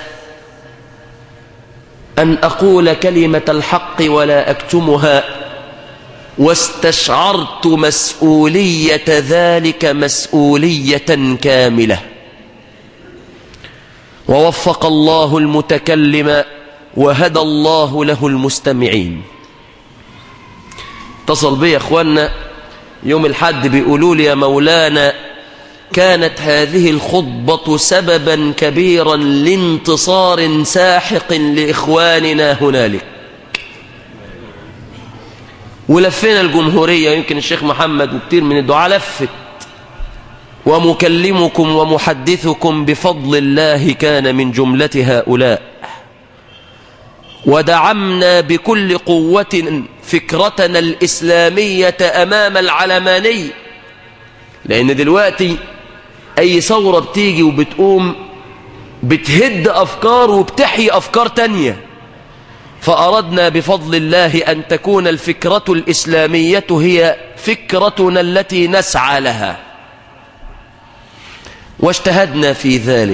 أن أقول كلمة الحق ولا أكتمها واستشعرت مسؤولية ذلك مسؤولية كاملة ووفق الله المتكلم وهدى الله له المستمعين اتصل بي يا اخوانا يوم الحد بيقولوا لي يا مولانا كانت هذه الخطبة سببا كبيرا لانتصار ساحق لإخواننا هنالك ولفينا الجمهورية يمكن الشيخ محمد وكتير من الدعاء لفت ومكلمكم ومحدثكم بفضل الله كان من جملة هؤلاء ودعمنا بكل قوة فكرتنا الإسلامية أمام العلمانية لأن دلوقتي أي ثورة بتيجي وبتقوم بتهد أفكار وبتحيي أفكار تانية فأردنا بفضل الله أن تكون الفكرة الإسلامية هي فكرتنا التي نسعى لها واجتهدنا في ذلك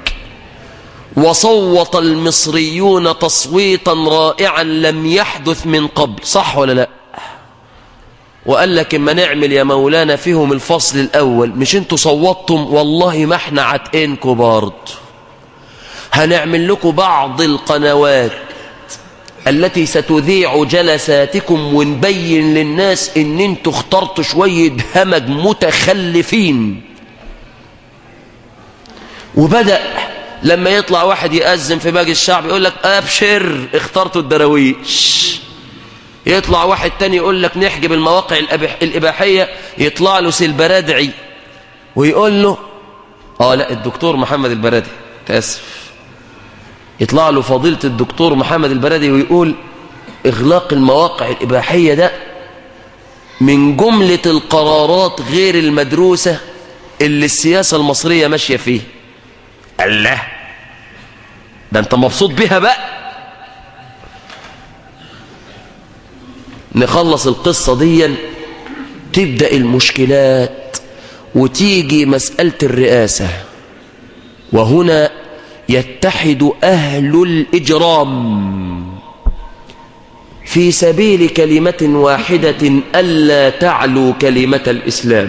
وصوت المصريون تصويتا رائعا لم يحدث من قبل صح ولا لا وقال لك اما نعمل يا مولانا فيهم الفصل الاول مش انتوا صوتتم والله ما احنا عتقينكم برضه هنعمل لكم بعض القنوات التي ستذيع جلساتكم ونبين للناس ان انتوا اخترتوا شوية همج متخلفين وبدأ لما يطلع واحد يأذن في باقي الشعب يقول لك أبشر اخترتوا الدراويش يطلع واحد تاني يقول لك نحجب المواقع الأبح الإباحية يطلع له سيلبرادعي ويقول له آه لا الدكتور محمد البرادعي تأسف يطلع له فضيلة الدكتور محمد البرادعي ويقول إغلاق المواقع الإباحية ده من جملة القرارات غير المدروسة اللي السياسة المصرية ماشية فيه الله ده انت مبسوط بيها بقى نخلص القصة دي تبدأ المشكلات وتيجي مسألة الرئاسة وهنا يتحد أهل الإجرام في سبيل كلمة واحدة ألا تعلو كلمة الإسلام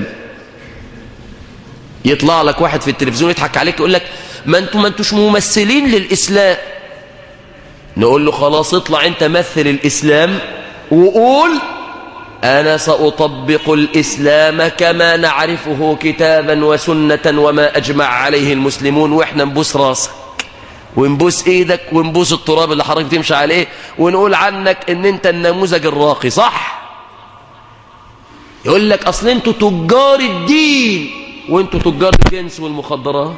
يطلع لك واحد في التلفزيون يضحك عليك يقول لك ما انتوا ما انتوش ممثلين للإسلام نقول له خلاص اطلع انت مثل الإسلام وقول أنا سأطبق الإسلام كما نعرفه كتابا وسنة وما أجمع عليه المسلمون وإحنا نبوس راسك ونبوس إيدك ونبوس التراب اللي حضرتك تمشي عليه ونقول عنك إن أنت النموذج الراقي صح يقول لك أصل أنتوا تجار الدين وأنتوا تجار الجنس والمخدرات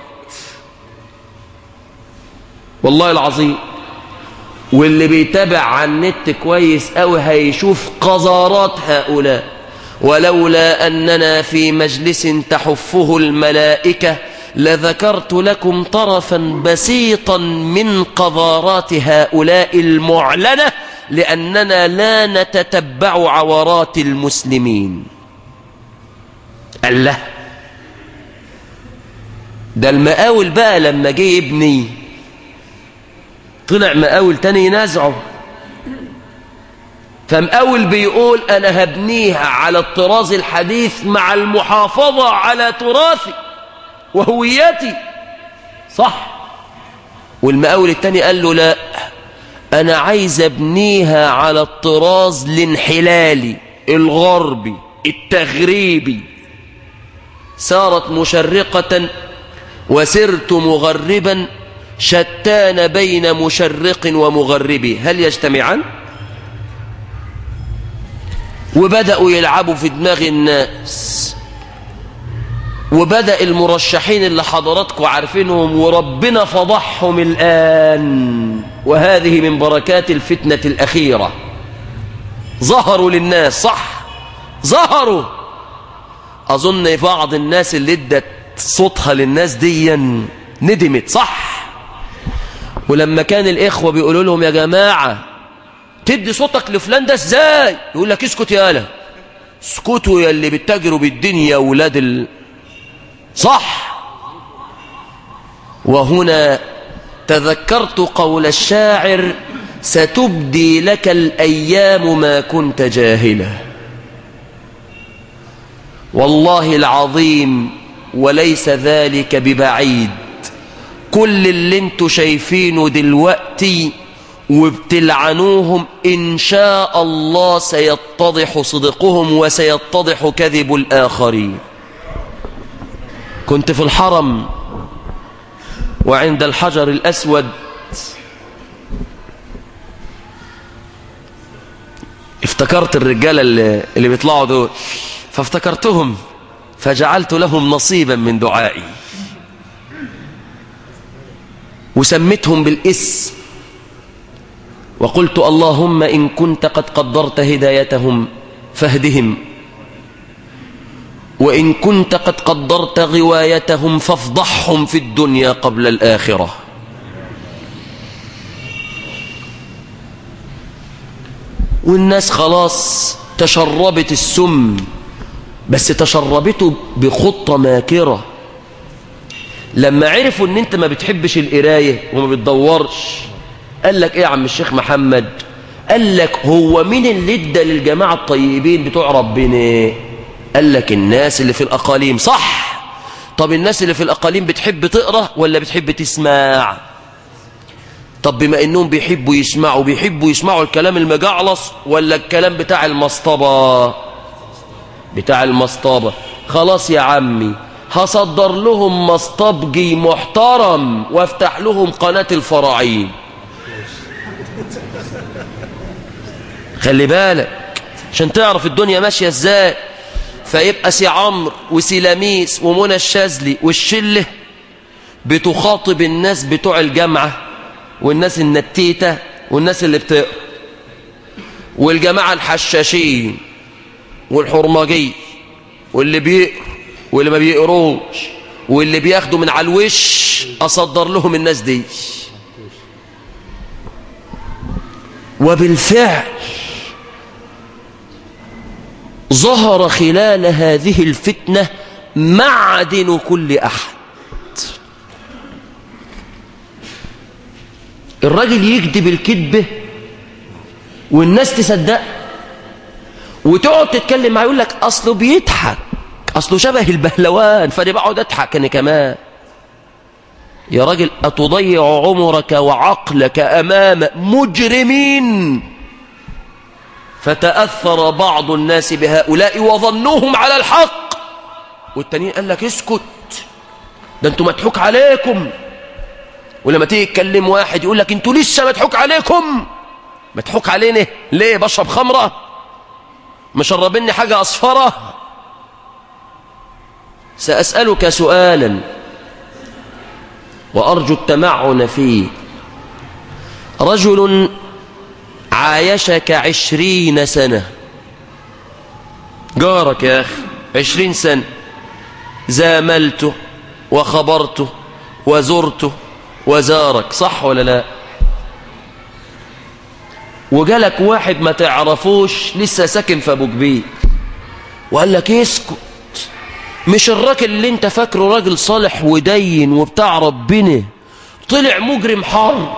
والله العظيم واللي بيتابع على النت كويس قوي هيشوف قذارات هؤلاء ولولا أننا في مجلس تحفه الملائكة لذكرت لكم طرفا بسيطا من قذارات هؤلاء المعلنة لأننا لا نتتبع عورات المسلمين الله ده المقاول بقى لما جه يبني طلع مقاول تاني ينازعه فمقاول بيقول أنا هبنيها على الطراز الحديث مع المحافظة على تراثي وهويتي صح والمقاول التاني قال له لا أنا عايز أبنيها على الطراز الانحلالي الغربي التغريبي سارت مشرقة وسرت مغربا شتان بين مشرق ومغربي هل يجتمعان وبدأوا يلعبوا في دماغ الناس وبدأ المرشحين اللي حضراتكم عارفينهم وربنا فضحهم الآن وهذه من بركات الفتنة الأخيرة ظهروا للناس صح ظهروا أظن بعض الناس اللي ادت صوتها للناس ديا ندمت صح ولما كان الإخوة بيقولوا لهم يا جماعة تدي صوتك لفلان ده ازاي يقول لك اسكت يالا اسكتوا يا اللي بتجروا بالدين يا ولاد ال... صح وهنا تذكرت قول الشاعر ستبدي لك الأيام ما كنت جاهلا والله العظيم وليس ذلك ببعيد كل اللي انتوا شايفينه دلوقتي وبتلعنوهم إن شاء الله سيتضح صدقهم وسيتضح كذب الآخرين كنت في الحرم وعند الحجر الأسود افتكرت الرجالة اللي, اللي بيطلعوا دول فافتكرتهم فجعلت لهم نصيبا من دعائي وسميتهم بالاسم وقلت اللهم إن كنت قد قدرت هدايتهم فاهدهم وإن كنت قد قدرت غوايتهم فافضحهم في الدنيا قبل الآخرة والناس خلاص تشربت السم بس تشربته بخطة ماكرة لما عرفوا ان انت ما بتحبش القراية وما بتدورش قال لك ايه يا عم الشيخ محمد قال لك هو مين اللي ادى للجماعة الطيبين بتوع ربنا قال لك الناس اللي في الأقاليم صح طب الناس اللي في الأقاليم بتحب تقرأ ولا بتحب تسمع طب بما انهم بيحبوا يسمعوا بيحبوا يسمعوا الكلام المجعلص ولا الكلام بتاع المصطبة بتاع المصطبة خلاص يا عمي هصدر لهم مصطبجي محترم وافتح لهم قناة الفراعين خلي بالك عشان تعرف الدنيا ماشية ازاي فيبقى سي عمرو وسي لميس ومنى الشاذلي والشله بتخاطب الناس بتوع الجامعه والناس النتيتة والناس اللي بتقرا والجماعة الحشاشين والحرمجي واللي بيقروا واللي ما بيقروش واللي بياخدوا من على الوش أصدر لهم الناس دي وبالفعل ظهر خلال هذه الفتنة معدن كل أحد الراجل يكذب الكذبة والناس تصدق وتقعد تتكلم معاه يقول لك أصله بيضحك أصله شبه البهلوان فأنا بقعد أضحك أنا كمان يا راجل أتضيع عمرك وعقلك أمام مجرمين فتأثر بعض الناس بهؤلاء وظنوهم على الحق والتانيين قال لك اسكت ده انتوا مضحوك عليكم ولما تيجي تكلم واحد يقول لك انتوا لسه مضحوك عليكم مضحوك علينا ليه بشرب خمرة مشربني حاجة أصفرة سأسألك سؤالا وأرجو التمعن فيه رجل عايشك عشرين سنة جارك يا أخي عشرين سنة زاملته وخبرته وزرته وزارك صح ولا لا وجالك واحد ما تعرفوش لسه ساكن في ابو كبير وقال لك اسكت مش الراجل اللي انت فاكره راجل صالح ودين وبتاع ربنا طلع مجرم حرب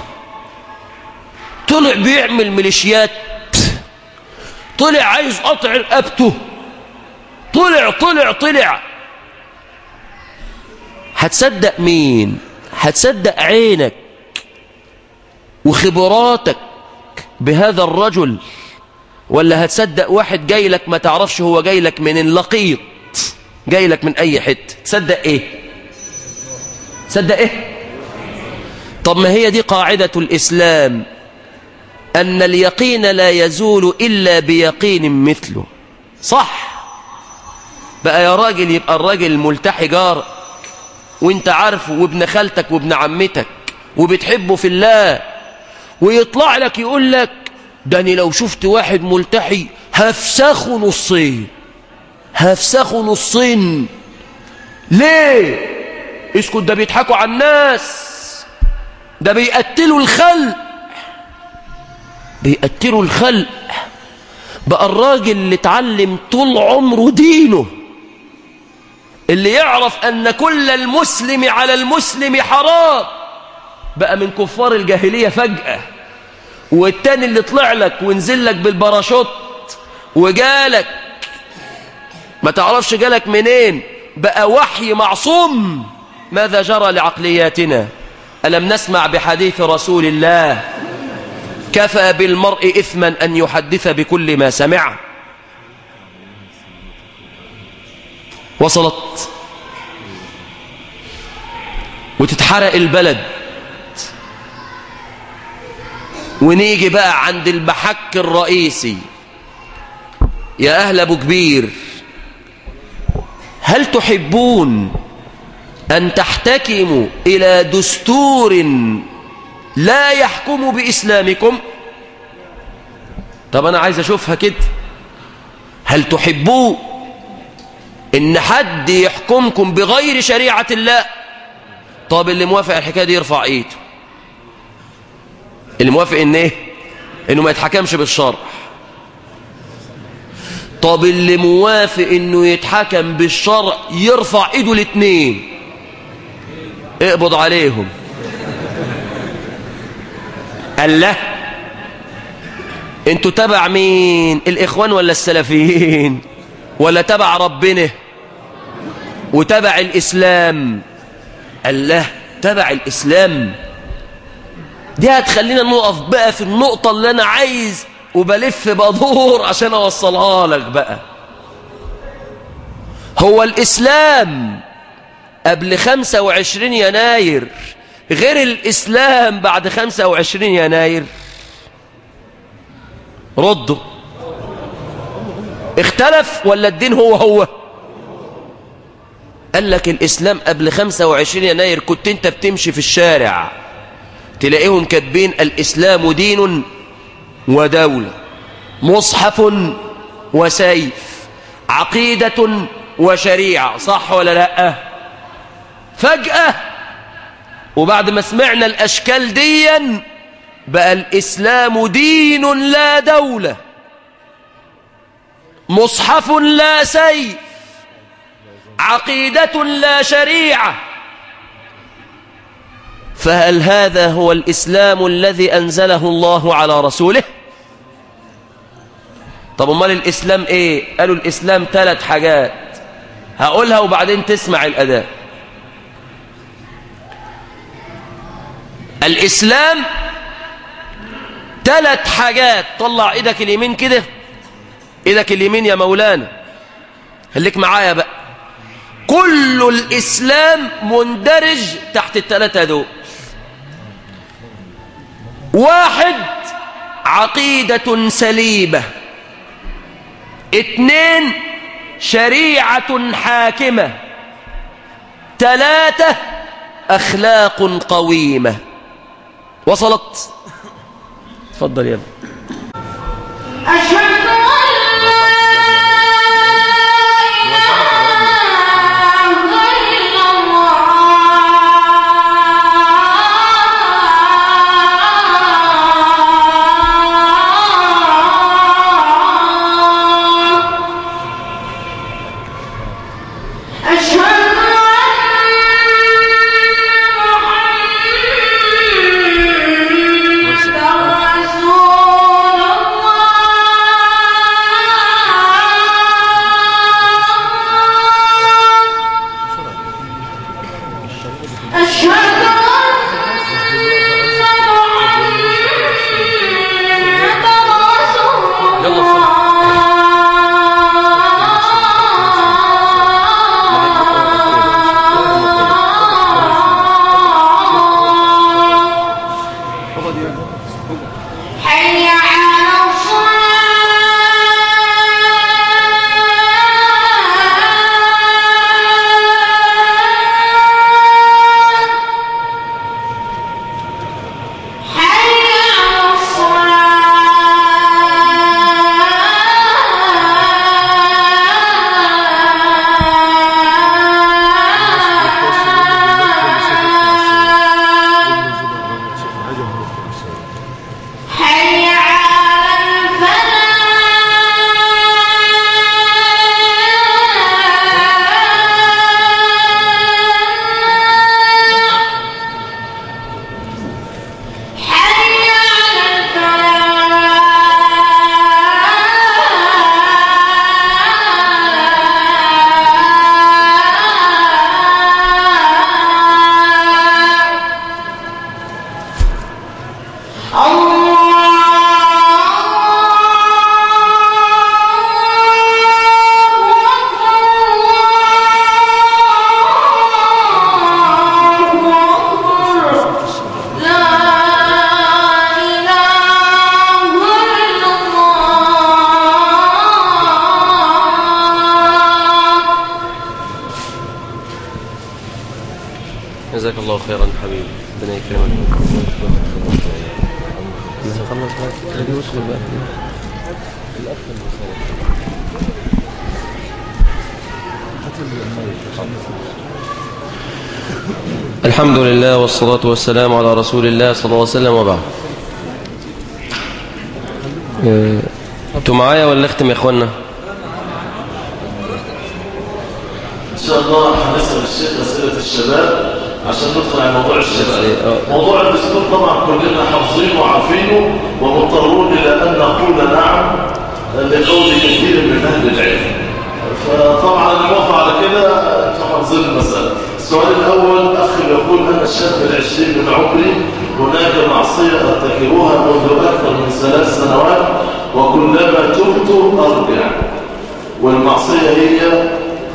طلع بيعمل ميليشيات طلع عايز قطع رقبته طلع طلع طلع هتصدق مين هتصدق عينك وخبراتك بهذا الرجل ولا هتصدق واحد جاي لك ما تعرفش هو جاي لك من اللقيط جاي لك من اي حته تصدق ايه تصدق ايه طب ما هي دي قاعده الاسلام ان اليقين لا يزول الا بيقين مثله صح بقى يا راجل يبقى الراجل ملتحي جارك وانت عارفه وابن خالتك وابن عمتك وبتحبه في الله ويطلع لك يقول لك ده انا لو شفت واحد ملتحي هفسخه نصين هفسخه نصين ليه اسكت ده بيضحكوا على الناس ده بيقتلوا الخلق بيقتلوا الخلق بقى الراجل اللي اتعلم طول عمره دينه اللي يعرف أن كل المسلم على المسلم حرام بقى من كفار الجاهلية فجأة والتاني اللي طلع لك ونزل لك بالباراشوت وجالك ما تعرفش جالك منين بقى وحي معصوم ماذا جرى لعقلياتنا ألم نسمع بحديث رسول الله كفى بالمرء إثما أن يحدث بكل ما سمع وصلت وتتحرق البلد ونيجي بقى عند المحك الرئيسي يا أهل أبو كبير هل تحبون أن تحتكموا إلى دستور لا يحكم بإسلامكم طب أنا عايز أشوفها كده هل تحبوا إن حد يحكمكم بغير شريعة الله طب اللي موافق على الحكاية دي يرفع إيده اللي موافق إن إيه إنه ما يتحكمش بالشرع طب اللي موافق إنه يتحكم بالشرع يرفع إيده الاتنين اقبض عليهم قال له انتوا تبع مين الاخوان ولا السلفيين ولا تبع ربنا وتبع الاسلام قال له تبع الاسلام دي هتخلينا نقف بقى في النقطة اللي انا عايز وبلف بدور عشان اوصلها لك بقى هو الاسلام قبل 25 يناير غير الإسلام بعد 25 يناير ردوا اختلف ولا الدين هو هو قال لك الإسلام قبل 25 يناير كنت انت بتمشي في الشارع تلاقيهم كاتبين الإسلام دين ودولة مصحف وسيف عقيدة وشريعة صح ولا لأ فجأة وبعد ما سمعنا الأشكال ديا بقى الإسلام دين لا دولة مصحف لا سيف عقيدة لا شريعة فهل هذا هو الإسلام الذي أنزله الله على رسوله طب امال الإسلام إيه قالوا الإسلام ثلاث حاجات هقولها وبعدين تسمع الأداء الإسلام ثلاث حاجات طلع ايدك اليمين كده ايدك اليمين يا مولانا خليك معايا بقى كل الإسلام مندرج تحت الثلاثة دول واحد عقيدة سليمة اتنين شريعة حاكمة ثلاثة أخلاق قويمة وصلت تفضل يا ابني أشهد أن لا إله إلا الله أشهد أن محمدا رسول الله أشهد أن محمدا رسول يلا الله حي على الصلاة حي على الصلاة حي على الفلاح حي على الفلاح جزاك الله خيرا حبيبي ربنا يكرمك خلص بقى دي وصل بقى الحمد لله والصلاة والسلام على رسول الله صلى الله عليه وسلم وبعد آه، انتوا معايا ولا اختم يا اخوانا إن شاء الله هنسأل الشيخ أسئلة الشباب عشان ندخل على موضوع الشباب موضوع الدستور طبعا كلنا حافظينه وعارفينه ومضطرون إلى أن نقول نعم لقول كثير من أهل العلم فطبعا اللي موافق على كده انتوا حافظين المسألة السؤال الأول أخ يقول أنا الشاب العشرين من عمري هناك معصية أرتكبها منذ أكثر من ثلاث سنوات وكلما تبت أرجع والمعصية هي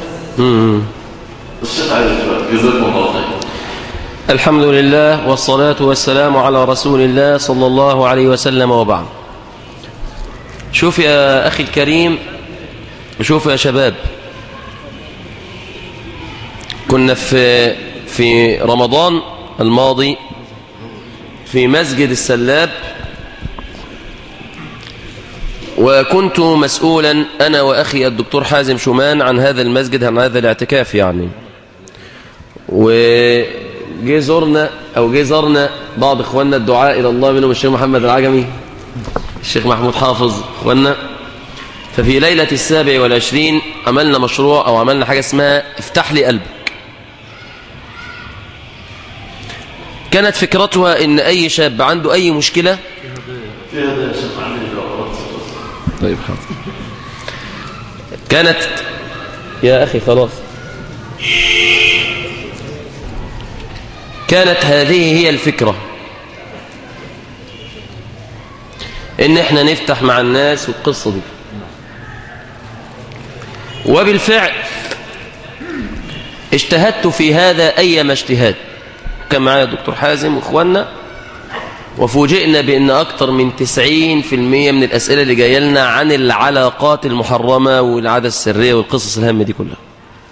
الشيخ عارف بقى جزاكم الله خير الحمد لله والصلاة والسلام على رسول الله صلى الله عليه وسلم وبعد شوف يا أخي الكريم وشوف يا شباب كنا في في رمضان الماضي في مسجد السلاب وكنت مسؤولا أنا وأخي الدكتور حازم شومان عن هذا المسجد عن هذا الاعتكاف يعني وجي زرنا أو جي زرنا بعض إخواننا الدعاء إلى الله منهم الشيخ محمد العجمي الشيخ محمود حافظ إخواننا ففي ليلة السابع والعشرين عملنا مشروع أو عملنا حاجة اسمها افتح لي قلبك كانت فكرتها إن أي شاب عنده أي مشكلة في هذا يا شيخ عندي لو أردت طيب حاضر كانت يا أخي خلاص كانت هذه هي الفكرة إن إحنا نفتح مع الناس والقصة دي وبالفعل اجتهدت في هذا أيما اجتهاد كان معايا الدكتور حازم واخواننا وفوجئنا بأن أكثر من 90% من الأسئلة اللي جايه لنا عن العلاقات المحرمة والعادة السرية والقصص الهامة دي كلها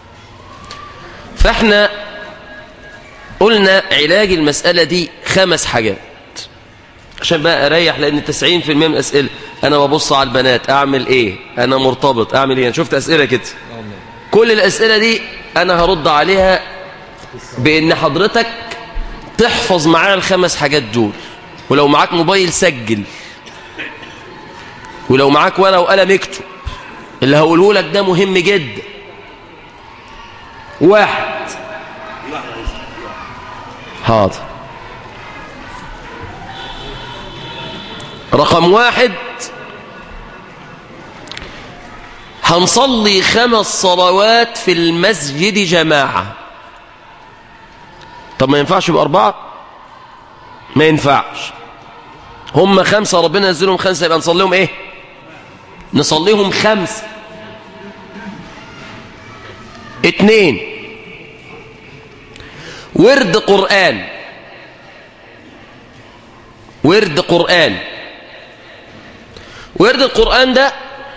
فاحنا قلنا علاج المسألة دي خمس حاجات عشان بقى أريح لأن 90% من الأسئلة أنا ببص على البنات أعمل إيه أنا مرتبط أعمل إيه أنا شفت أسئلة كده كل الأسئلة دي أنا هرد عليها بأن حضرتك تحفظ معايا الخمس حاجات دول ولو معاك موبايل سجل ولو معاك ورقه وقلم اكتب اللي هقوله لك ده مهم جدا واحد حاضر رقم واحد هنصلي خمس صلوات في المسجد جماعة طب ما ينفعش بأربعة ما ينفعش هم خمسة ربنا ينزلهم خمسة يبقى نصليهم ايه نصليهم خمسة اتنين ورد قرآن ورد قرآن ورد القرآن ده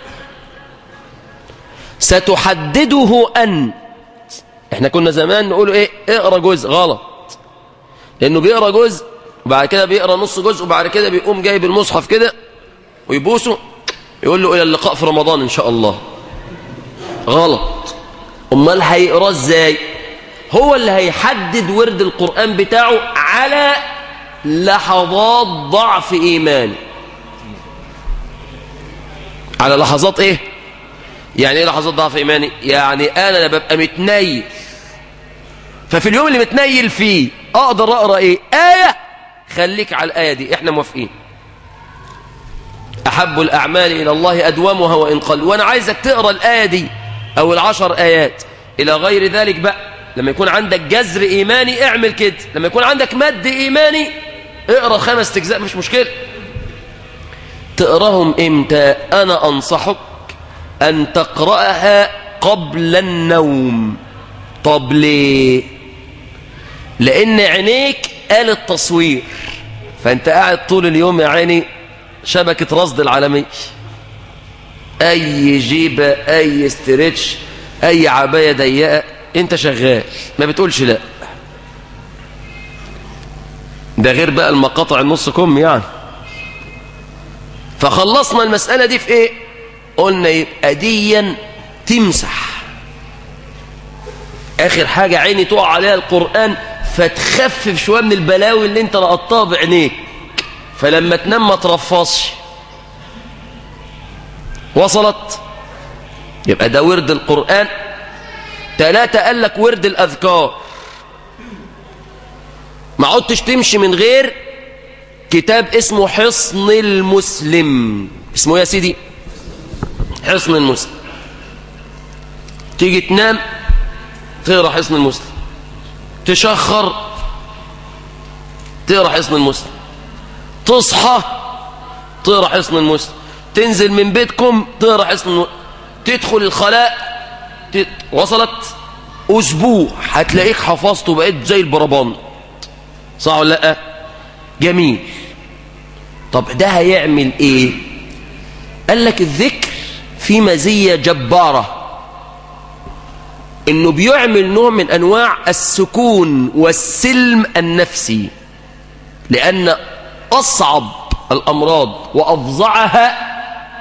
ستحدده أنت احنا كنا زمان نقول ايه اقرا جزء غلط لانه بيقرا جزء وبعد كده بيقرا نص جزء وبعد كده بيقوم جايب المصحف كده ويبوسه يقول له الى اللقاء في رمضان ان شاء الله غلط امال هيقراه ازاي هو اللي هيحدد ورد القران بتاعه على لحظات ضعف ايماني على لحظات ايه يعني ايه لحظات ضعف ايماني يعني انا ببقى متنيل ففي اليوم اللي متنيل فيه اقدر اقرا ايه ايه خليك على الايه دي احنا موافقين احب الاعمال الى الله ادومها وان قل وانا عايزك تقرا الايه دي او العشر ايات الى غير ذلك بقى لما يكون عندك جذر ايماني اعمل كده لما يكون عندك مد ايماني اقرا خمس اجزاء مش مشكله تقراهم امتى انا انصحك ان تقراها قبل النوم طب ليه لان عينيك آلة تصوير فانت قاعد طول اليوم يا عيني شبكة رصد العالمية اي جيبة اي استرتش اي عباية ضيقة انت شغال ما بتقولش لا ده غير بقى المقاطع النص كم يعني فخلصنا المسألة دي في ايه قلنا يبقى ديا تمسح اخر حاجة عيني تقع عليها القرآن فتخفف شوية من البلاوي اللي انت لقطتها بعينيك فلما تنام ما ترفصش وصلت يبقى ده ورد القرآن ثلاثة قال لك ورد الأذكار ما عدتش تمشي من غير كتاب اسمه حصن المسلم اسمه يا سيدي حصن المسلم تيجي تنام تقرا حصن المسلم تشخر تقرا حصن المسلم تصحى تقرا حصن المسلم تنزل من بيتكم تقرا حصن المسلم تدخل الخلاء ت... وصلت اسبوع هتلاقيك حفظته بقيت زي البربان صح ولا لا جميل طب ده هيعمل ايه قال لك الذكر في مزيه جباره انه بيعمل نوع من انواع السكون والسلم النفسي لان اصعب الامراض وافظعها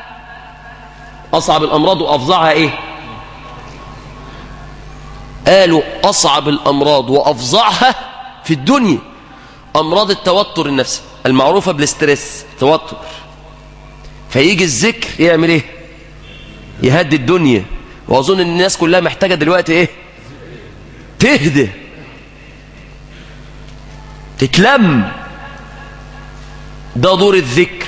اصعب الامراض وافظعها ايه قالوا اصعب الامراض وافظعها في الدنيا امراض التوتر النفسي المعروفه بالاسترس توتر فيجي الذكر يعمل ايه يهدي الدنيا واظن ان الناس كلها محتاجه دلوقتي ايه تهدى تتلم ده دور الذكر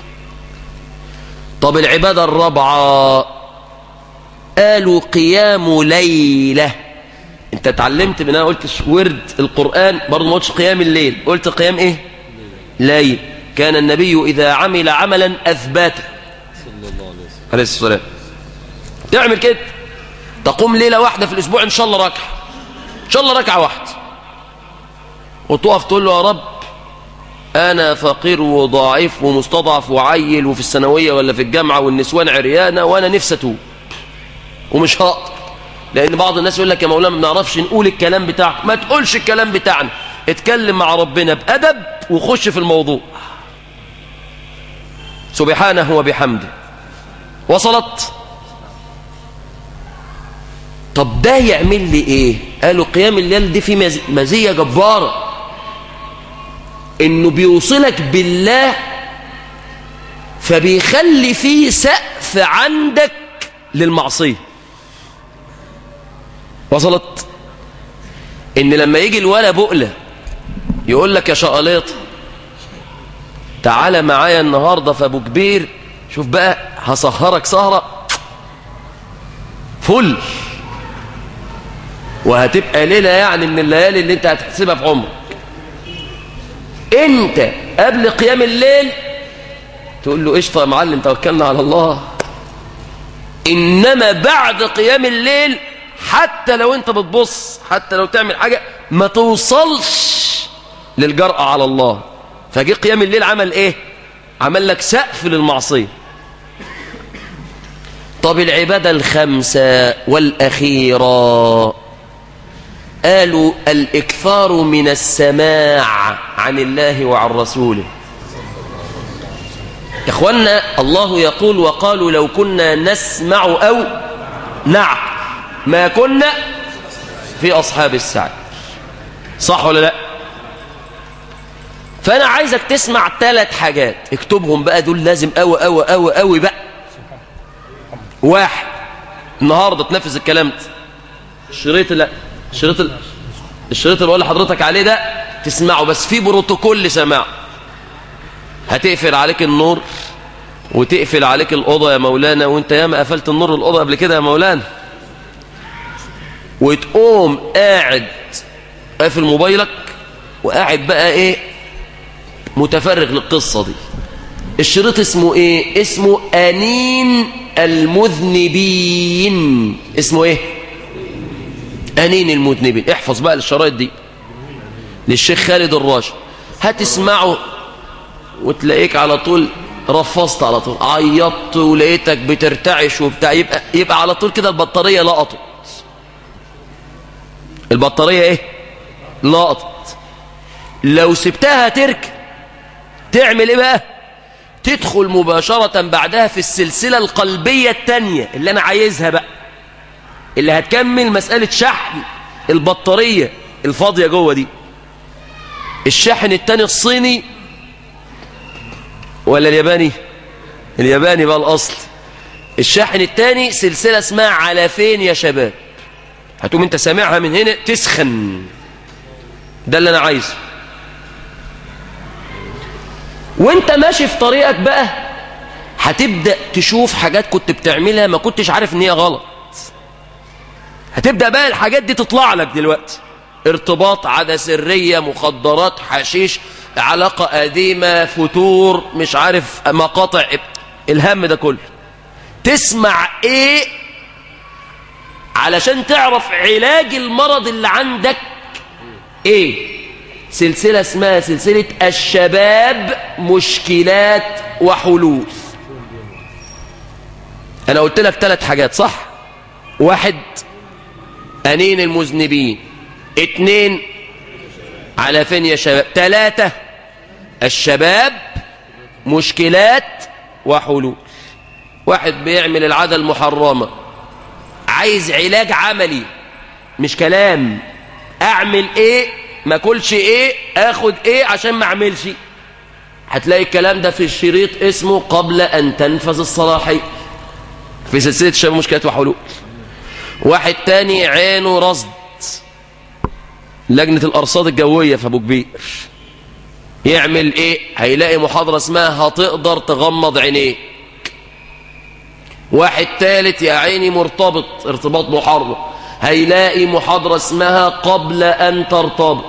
طب العباده الرابعه قالوا قيام ليله انت اتعلمت من انا قلت ورد القران برضه ما قلتش قيام الليل قلت قيام ايه ليل كان النبي اذا عمل عملا اثبته عليه الصلاه والسلام تعمل كده تقوم ليله واحده في الاسبوع ان شاء الله ركعه ان شاء الله ركعه واحده وتقف تقول له يا رب انا فقير وضعيف ومستضعف وعيل وفي الثانويه ولا في الجامعه والنسوان عريانه وانا نفسي اتوب ومش هقدر لان بعض الناس يقول لك يا مولانا ما بنعرفش نقول الكلام بتاعك ما تقولش الكلام بتاعنا اتكلم مع ربنا بادب وخش في الموضوع سبحانه وبحمده وصلت طب ده يعمل لي ايه قالوا قيام الليل دي في مز- مزيه جباره انه بيوصلك بالله فبيخلي فيه سقف عندك للمعصيه وصلت ان لما يجي الولا بقله يقول لك يا شقليط تعالى معايا النهارده في ابو كبير شوف بقى هسهرك سهره فل وهتبقى ليله يعني من الليالي اللي انت هتحسبها في عمرك انت قبل قيام الليل تقول له قشطه يا معلم توكلنا على الله انما بعد قيام الليل حتى لو انت بتبص حتى لو تعمل حاجه ما توصلش للجرأة على الله فجي قيام الليل عمل ايه عمل لك سقف للمعصيه طب العباده الخمسه والاخيره قالوا الإكثار من السماع عن الله وعن رسوله يا إخوانا الله يقول وقالوا لو كنا نسمع أو نعقل ما كنا في أصحاب السعي صح ولا لا فأنا عايزك تسمع ثلاث حاجات اكتبهم بقى دول لازم أوي أوي أوي أوي بقى واحد النهاردة تنفذ الكلام ده الشريط لا الشريط ال... الشريط اللي بقول لحضرتك عليه ده تسمعه بس في بروتوكول لسماع هتقفل عليك النور وتقفل عليك الأوضة يا مولانا وانت ياما قفلت النور الأوضة قبل كده يا مولانا وتقوم قاعد قافل موبايلك وقاعد بقى ايه متفرغ للقصة دي الشريط اسمه ايه اسمه أنين المذنبين اسمه ايه أنين المذنبين احفظ بقى الشرايط دي للشيخ خالد الراشد هتسمعه وتلاقيك على طول رفضت على طول عيطت ولقيتك بترتعش وبتاع يبقى, يبقى على طول كده البطارية لقطت البطارية ايه لقطت لو سبتها ترك تعمل ايه بقى تدخل مباشرة بعدها في السلسلة القلبية التانية اللي أنا عايزها بقى اللي هتكمل مسألة شحن البطارية الفاضية جوه دي الشاحن التاني الصيني ولا الياباني الياباني بقى الأصل الشاحن التاني سلسلة اسمها على فين يا شباب هتقوم انت سامعها من هنا تسخن ده اللي انا عايزه وانت ماشي في طريقك بقى هتبدأ تشوف حاجات كنت بتعملها ما كنتش عارف ان هي غلط هتبدأ بقى الحاجات دي تطلع لك دلوقتي ارتباط عادة سرية مخدرات حشيش علاقة قديمة فتور مش عارف مقاطع الهم ده كله تسمع ايه علشان تعرف علاج المرض اللي عندك ايه سلسلة اسمها سلسلة الشباب مشكلات وحلول انا قلت لك ثلاث حاجات صح واحد أنين المذنبين اتنين على فين يا شباب ثلاثة الشباب مشكلات وحلول واحد بيعمل العادة المحرمة عايز علاج عملي مش كلام اعمل ايه ما اكلش ايه اخد ايه عشان ما اعملش هتلاقي الكلام ده في الشريط اسمه قبل ان تنفذ الصلاحية في سلسلة الشباب مشكلات وحلول واحد تاني عينه رصد لجنة الأرصاد الجوية في أبو كبير يعمل إيه هيلاقي محاضرة اسمها هتقدر تغمض عينيك واحد تالت يا عيني مرتبط ارتباط محرم هيلاقي محاضرة اسمها قبل أن ترتبط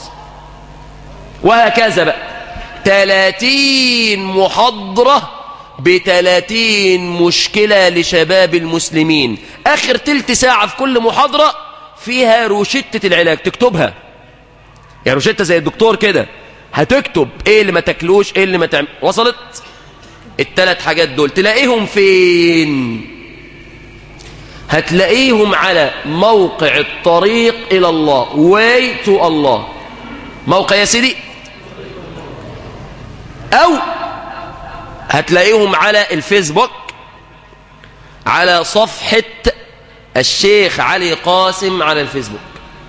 وهكذا بقى تلاتين محاضرة بتلاتين مشكلة لشباب المسلمين آخر تلت ساعة في كل محاضرة فيها روشتة العلاج تكتبها يعني روشتة زي الدكتور كده هتكتب ايه اللي ما تاكلوش ايه اللي ما تعمل وصلت التلات حاجات دول تلاقيهم فين هتلاقيهم على موقع الطريق إلى الله way to الله موقع يا سيدي أو هتلاقيهم على الفيسبوك على صفحة الشيخ علي قاسم على الفيسبوك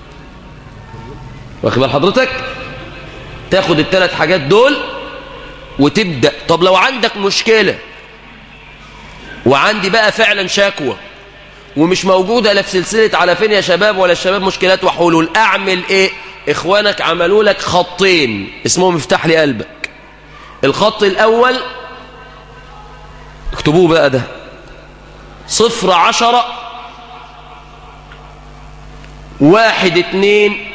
واخد بال حضرتك تاخد الثلاث حاجات دول وتبدأ طب لو عندك مشكلة وعندي بقى فعلا شكوى ومش موجودة لا في سلسلة على فين يا شباب ولا الشباب مشكلات وحلول أعمل إيه إخوانك عملوا لك خطين اسمهم افتح لي قلبك الخط الأول اكتبوه بقى ده صفر عشرة واحد اتنين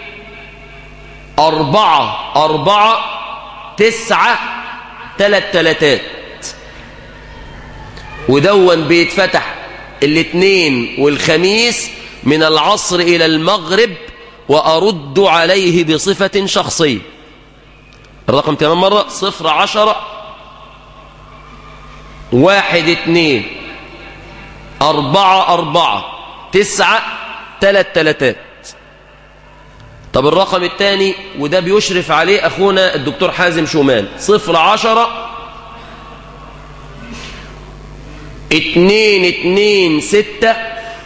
أربعة أربعة تسعة تلات تلاتات ودون بيتفتح الاثنين والخميس من العصر إلى المغرب وأرد عليه بصفة شخصية الرقم كمان مرة صفر عشرة واحد اتنين أربعة أربعة تسعة تلات تلاتات طب الرقم الثاني وده بيشرف عليه أخونا الدكتور حازم شومان صفر عشرة اتنين اتنين ستة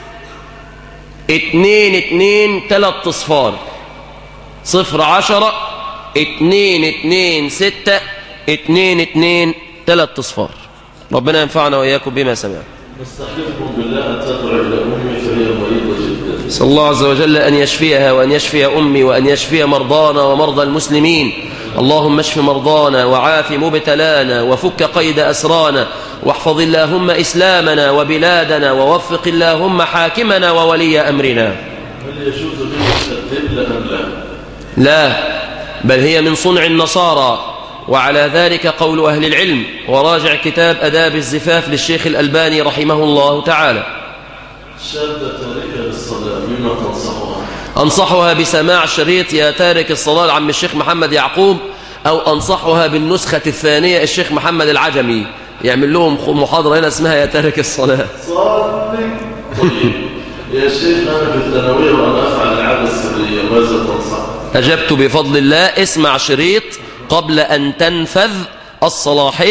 اتنين اتنين تلات اصفار صفر عشرة اتنين اتنين ستة اتنين اتنين تلات اصفار ربنا ينفعنا وإياكم بما سمعنا نستحلفكم بالله أن تدعو إلى أمي فهي مريضة جدا صلى الله عز وجل أن يشفيها وأن يشفي أمي وأن يشفي مرضانا ومرضى المسلمين اللهم اشف مرضانا وعاف مبتلانا وفك قيد أسرانا واحفظ اللهم إسلامنا وبلادنا ووفق اللهم حاكمنا وولي أمرنا هل يجوز به التأديب أم لا؟ لا بل هي من صنع النصارى وعلى ذلك قول أهل العلم وراجع كتاب أداب الزفاف للشيخ الألباني رحمه الله تعالى شابة تاركة للصلاة مما تنصحها أنصحها بسماع شريط يا تارك الصلاة لعم الشيخ محمد يعقوب أو أنصحها بالنسخة الثانية الشيخ محمد العجمي يعمل لهم محاضرة هنا اسمها يا تارك الصلاة صلي طيب يا شيخ أنا في الثانوية وأنا أفعل العادة السرية ماذا تنصح؟ أجبت بفضل الله اسمع شريط قبل أن تنفذ الصلاحية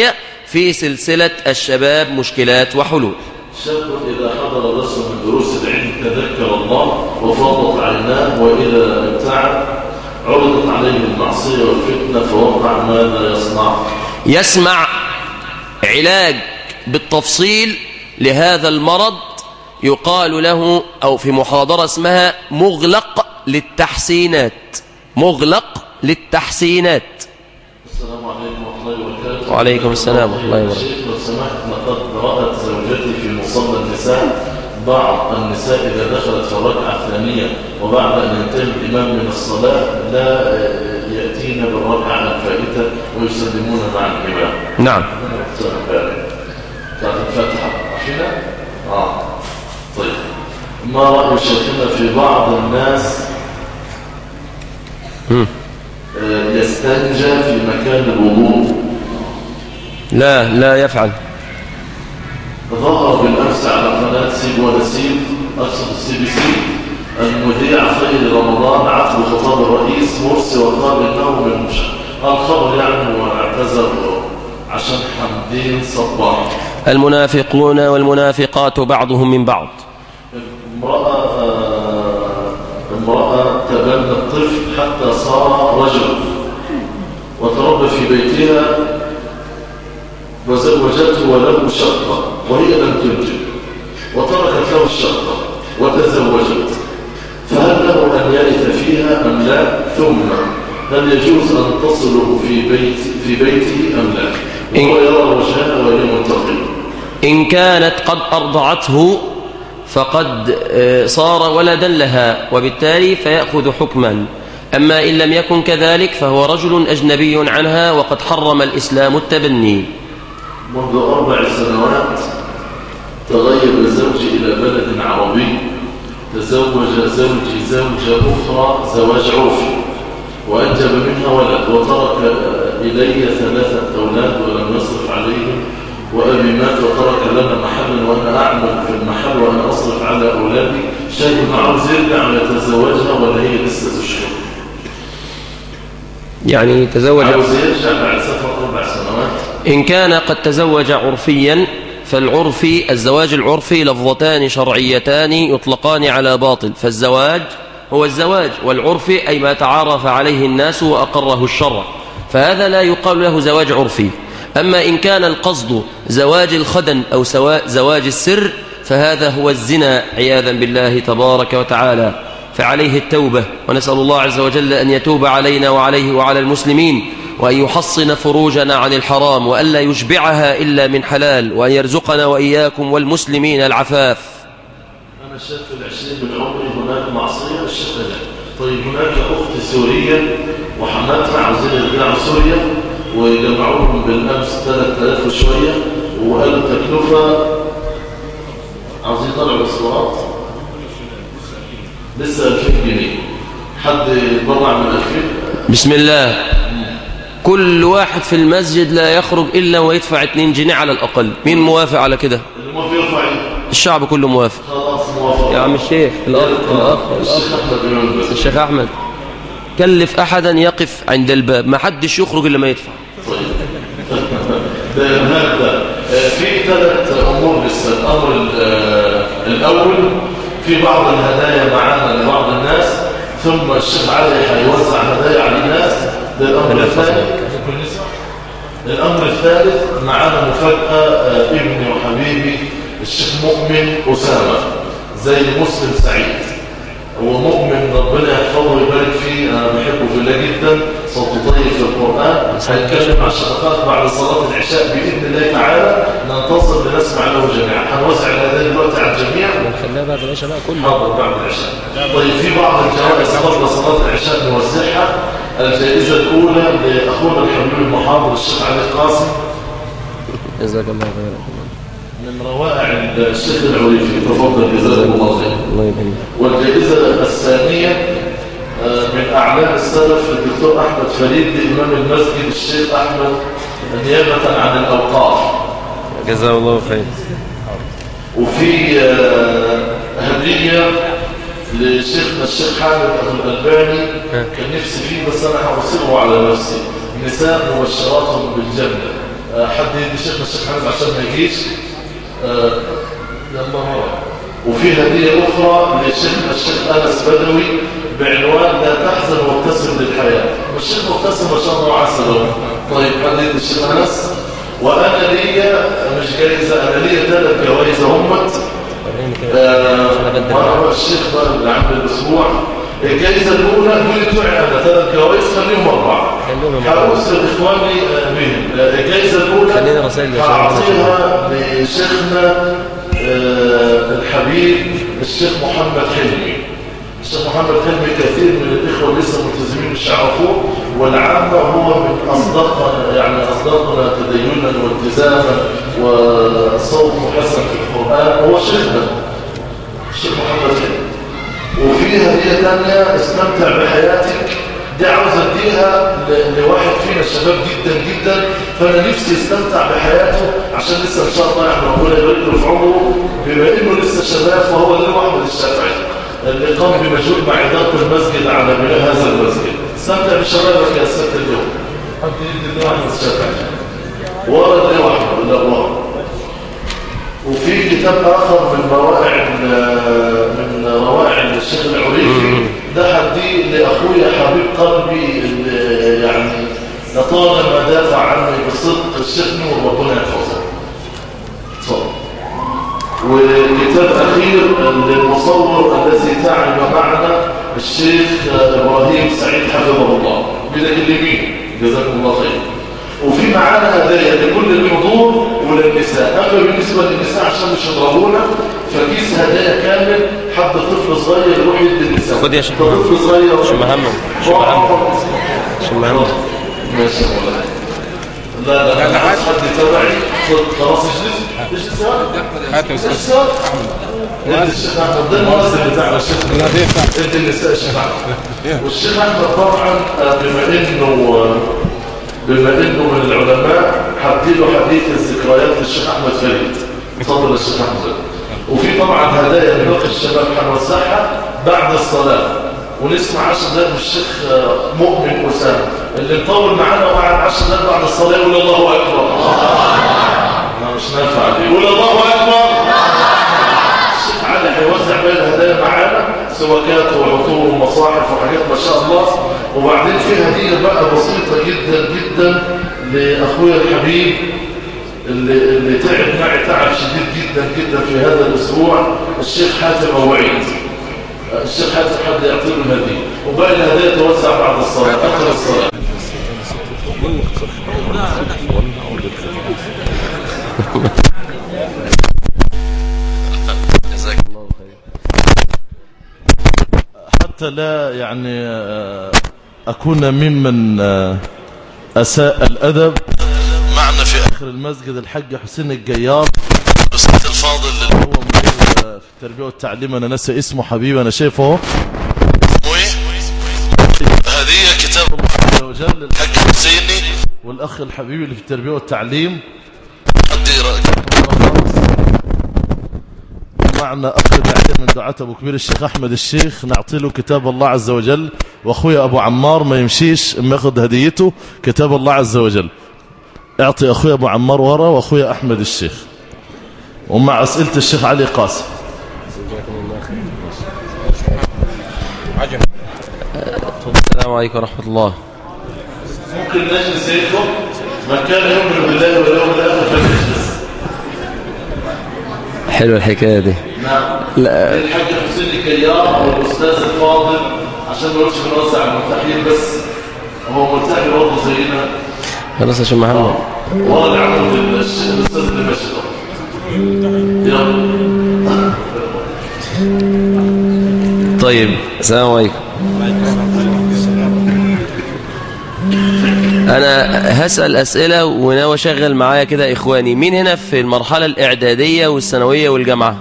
في سلسلة الشباب مشكلات وحلول شاب إذا حضر درس من دروس العلم تذكر الله وفاضت عيناه وإذا ابتعد عرضت عليه المعصية والفتنة فوقع ماذا يصنع يسمع علاج بالتفصيل لهذا المرض يقال له أو في محاضرة اسمها مغلق للتحسينات مغلق للتحسينات السلام عليكم ورحمة الله وبركاته وعليكم السلام ورحمة الله وبركاته. شيخ لو سمحت لقد رأت زوجتي في مصلى النساء بعض النساء إذا دخلت في الركعة الثانية وبعد أن ينتهي الإمام من الصلاة لا يأتين بالركعة الفائتة ويسلمون مع الإمام نعم بتاعت الفاتحة عارفينها؟ آه طيب ما رأي شيخنا في بعض الناس مم. آه، يستنجى في مكان الوضوء لا لا يفعل ظهر بالأمس على قناة سيب ونسيب أقصد السي بي سي المذيع خير رمضان عقد خطاب الرئيس مرسي وقال إنه من مش الخبر يعني واعتذر عشان حمدين صباح المنافقون والمنافقات بعضهم من بعض امرأة آه، امرأة تبنى الطفل حتى صار رجل وتربى في بيتها وزوجته وله شقة وهي لم تنجب وتركت له الشقة وتزوجت فهل له أن يرث فيها أم لا ثم هل يجوز أن تصله في بيت في بيته أم لا وهو يرى وجهها وهي منتقمة إن كانت قد أرضعته فقد آه، صار ولدا لها وبالتالي فيأخذ حكما أما إن لم يكن كذلك فهو رجل أجنبي عنها وقد حرم الإسلام التبني منذ أربع سنوات تغير زوجي إلى بلد عربي تزوج زوجي زوجة أخرى زواج عرفي وأنجب منها ولد وترك إلي ثلاثة أولاد ولم يصرف عليهم وأبي مات وترك لنا محلا وأنا أعمل في المحل وأنا أصرف على أولادي شيء عاوز يرجع ويتزوجها ولا هي لسه تشكر يعني تزوج عاوز يرجع بعد سفر أربع سنوات إن كان قد تزوج عرفيا فالعرفي الزواج العرفي لفظتان شرعيتان يطلقان على باطل فالزواج هو الزواج والعرفي أي ما تعارف عليه الناس وأقره الشرع فهذا لا يقال له زواج عرفي أما إن كان القصد زواج الخدن أو سواء زواج السر فهذا هو الزنا عياذا بالله تبارك وتعالى فعليه التوبة ونسأل الله عز وجل أن يتوب علينا وعليه وعلى المسلمين وأن يحصن فروجنا عن الحرام وألا يشبعها إلا من حلال وأن يرزقنا وإياكم والمسلمين العفاف أنا شايف في العشرين من عمري هناك معصية الشيخ لا طيب هناك أخت سورية وحماتها عاوزين يرجعوا سوريا ويجمعوهم بالأمس 3000 وشوية وقالوا تكلفة عاوزين يطلعوا الإصدارات لسه 2000 جنيه حد يتبرع من 2000 بسم الله كل واحد في المسجد لا يخرج إلا ويدفع 2 جنيه على الأقل مين موافق على كده اللي ما بيرفع ايده الشعب كله موافق خلاص موافق يا عم الشيخ الأخ الأخ الشيخ أحمد بن يونس الشيخ أحمد كلف أحدا يقف عند الباب ما حدش يخرج إلا ما يدفع ده هذا في ثلاث امور لسه الامر ال- آه، الاول في بعض الهدايا معانا لبعض الناس ثم الشيخ علي هيوزع هدايا على الناس ده الامر الثاني الامر الثالث معانا مفاجاه آه، ابني وحبيبي الشيخ مؤمن اسامه زي مسلم سعيد هو مؤمن ربنا يحفظه ويبارك فيه انا بحبه في الله جدا صوته طيب في القران هنتكلم عن الشفقات بعد صلاه العشاء باذن الله تعالى ننتظر لنسمع له جميعا هنوزع الهدايا دلوقتي على الجميع خليها بعد العشاء بقى كله حاضر بعد العشاء طيب في بعض الجوائز قبل صلاه العشاء نوزعها الجائزه الاولى لاخونا الحبيب المحاضر الشيخ علي قاسم جزاك الله خيرا من روائع الشيخ العريفي تفضل جزاكم الله خير الله يبارك والجائزة الثانية آه، من أعلام السلف الدكتور أحمد فريد إمام المسجد الشيخ أحمد نيابة عن الأوقاف جزاه الله خير وفي آه، هدية لشيخنا الشيخ حامد أبو الألباني كان نفسي فيه بس أنا هوصله على نفسي نساء مبشرات بالجنة آه، حد يدي شيخنا الشيخ حمد عشان ما يجيش آه، يلا هو وفي هدية أخرى لشيخنا الشيخ أنس بدوي بعنوان لا تحزن وابتسم للحياة والشيخ مبتسم ما شاء الله عسل أهو. طيب حد يدي الشيخ أنس وأنا ليا مش جايزة أنا ليا ثلاث جوائز همت آه، مرة الشيخ بقى اللي عامل الأسبوع الجائزة الأولى دول بتوعي أنا ثلاث جوائز خليهم أربعة هأرسل إخواني آه، بهم آه، الجائزة الأولى خلينا رسائل يا شيخ. هأعطيها لشيخنا آه، الحبيب الشيخ محمد حلمي الشيخ محمد حلمي كثير من الإخوة اللي لسه ملتزمين مش يعرفوه والعامة هو من أصدقنا يعني أصدقنا تدينا والتزاما وصوته حسن في القرآن هو شيخنا الشيخ محمد حلمي وفي هدية تانية استمتع بحياتك دي عاوز اديها ل- لواحد فينا شباب جدا جدا فانا نفسي يستمتع بحياته عشان لسه ان شاء الله يعني ربنا يبارك له في عمره بما انه لسه شباب فهو له احمد الشافعي اللي قام بمجهود مع اداره المسجد على بناء هذا المسجد استمتع بشبابك يا سيد اليوم حد يدي له احمد الشافعي ورد له احمد ولا ورد وفي كتاب آخر من روائع ال- من روائع الشيخ العريفي ده حدي لأخويا حبيب قلبي اللي يعني لطالما دافع عني بصدق الشيخ نور ربنا يحفظه اتفضل وكتاب أخير للمصور الذي تعب معنا الشيخ إبراهيم سعيد حفظه الله بدك اليمين جزاكم الله خير وفي معانا هدايا لكل الحضور وللنساء أما بالنسبة للنساء عشان مش يضربونا فكيس هدايا كامل حد طفل صغير يروح يدي النساء خد يا شيخ طفل صغير شو مهمم شو مهمم شو مهمم ماشي يا مولانا لا لا لا حد تبعي خد خلاص اجلس اجلس يا ولد. هات يا استاذ اجلس يا ولد. ادي الشيخ احمد ده المؤذن بتاعنا الشيخ ادي النساء الشيخ احمد والشيخ احمد طبعا آه، بما انه آه، بما انه من العلماء حدي له حديث الذكريات للشيخ احمد فريد اتفضل يا شيخ احمد وفي طبعا هدايا لباقي الشباب هنوزعها بعد الصلاه ونسمع 10 دقائق من الشيخ آه، مؤمن اسامه اللي مطول معانا وقعد 10 دقائق بعد الصلاه يقول الله اكبر ما مش نافع دي يقول الله اكبر الشيخ علي هيوزع بين الهدايا معانا سواكات وعطور ومصاحف وحاجات ما شاء الله وبعدين في هديه بقى بسيطه جدا جدا لاخويا الحبيب اللي, اللي تعب معي تعب شديد جدا جدا في هذا الاسبوع الشيخ حاتم ابو عيد الشيخ حاتم حد يعطي له الهديه وباقي الهدايا توزع بعد الصلاه اخر الصلاه جزاك الله خير حتى لا يعني آه، أكون ممن آه، أساء الأدب معنا في آخر المسجد الحاج حسين الجيار بسيط الفاضل اللي هو مدير آه، في التربية والتعليم أنا ناسي اسمه حبيبي أنا شايفه اهو اسمه إيه؟ هدية كتاب الله عز وجل للحاج حسيني والأخ الحبيبي اللي في التربية والتعليم حد يقرأ معنا أخ داعية من دعاة أبو كبير الشيخ أحمد الشيخ نعطي له كتاب الله عز وجل وأخويا أبو عمار ما يمشيش اما ياخذ هديته كتاب الله عز وجل اعطي أخويا أبو عمار ورا وأخويا أحمد الشيخ ومع أسئلة الشيخ علي قاسم عجب السلام عليكم ورحمة الله ممكن نجلس يدخل من كان يؤمن بالله واليوم الآخر فليجلس حلوة الحكاية دي نعم لا الحاج حسين الجيار والأستاذ الفاضل عشان ما نقولش بنوزع المرتاحين بس هو مرتاح برضه زينا خلاص يا شيخ محمد والله اللي عملت الش- الاستاذ اللي ماشي ده يلا طيب السلام عليكم انا هسأل اسئلة وناوي اشغل معايا كده اخواني مين هنا في المرحلة الاعدادية والثانوية والجامعة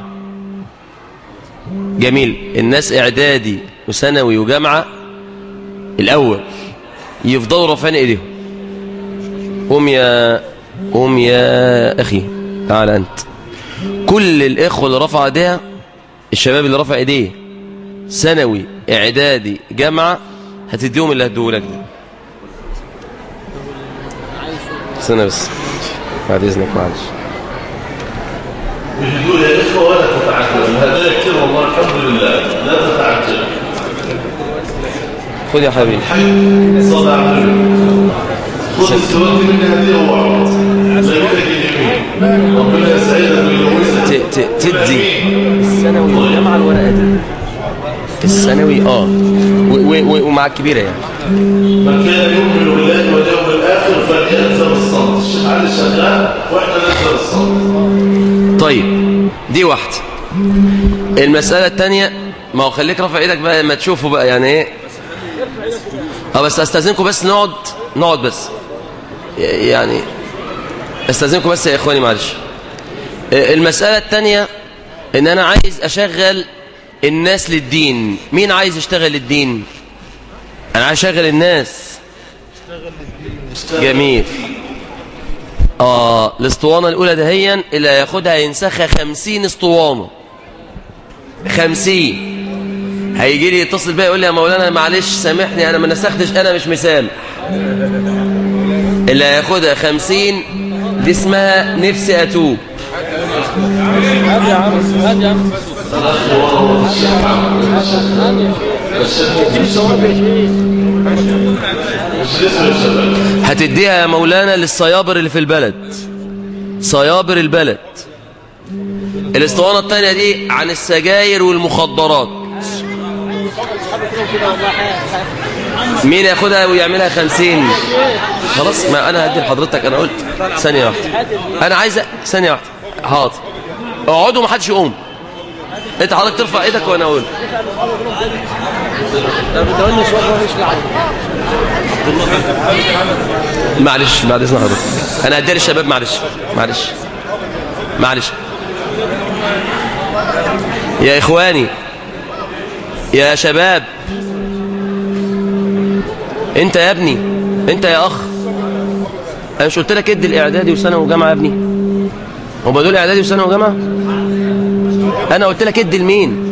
جميل الناس اعدادي وثانوي وجامعة الاول يفضلوا رافعين ايديهم قوم يا قوم يا اخي تعال انت كل الاخوة اللي رفع ايديها الشباب اللي رفع ايديه ثانوي اعدادي جامعة هتديهم اللي هديهولك ده سنة بس بعد اذنك معلش بهدوء يا إخوة ولا تتعجل هذا كتير والله الحمد لله لا تتعجل خد يا حبيبي صلى على النبي خذ السواك مني هذه وعد لا يملك اليمين ربنا يسعدك ويلوثك ت- ت- تدي الثانوي والجامعه الورقه دي الثانوي اه و- و- و- ومع الكبيره يعني من كان يؤمن بالله واليوم الآخر فليلزم الصمت الشيخ علي شغال واحنا نلزم الصمت طيب دي واحده المساله الثانيه ما هو خليك رافع ايدك بقى لما تشوفوا بقى يعني ايه اه بس استاذنكم بس نقعد نقعد بس يعني استاذنكم بس يا اخواني معلش المساله الثانيه ان انا عايز اشغل الناس للدين مين عايز يشتغل للدين انا عايز اشغل الناس جميل اه الاسطوانه الاولى دهيا اللي هياخدها ينسخها خمسين اسطوانه خمسين هيجي لي يتصل بيا يقول لي يا مولانا معلش سامحني انا ما نسختش انا مش مسامح اللي هياخدها خمسين دي اسمها نفسي اتوب هتديها يا مولانا للصيابر اللي في البلد صيابر البلد الاسطوانة التانية دي عن السجاير والمخدرات مين ياخدها ويعملها خمسين خلاص ما انا هدي لحضرتك انا قلت ثانية واحدة انا عايز ثانية واحدة حاضر اقعدوا ما حدش يقوم انت حضرتك ترفع ايدك وانا اقول معلش بعد اذن حضرتك انا هدي للشباب معلش معلش معلش يا اخواني يا شباب انت يا ابني انت يا اخ انا مش قلت لك ادي الاعدادي وسنه وجامعه يا ابني هم دول اعدادي وسنه وجامعه انا قلت لك ادي لمين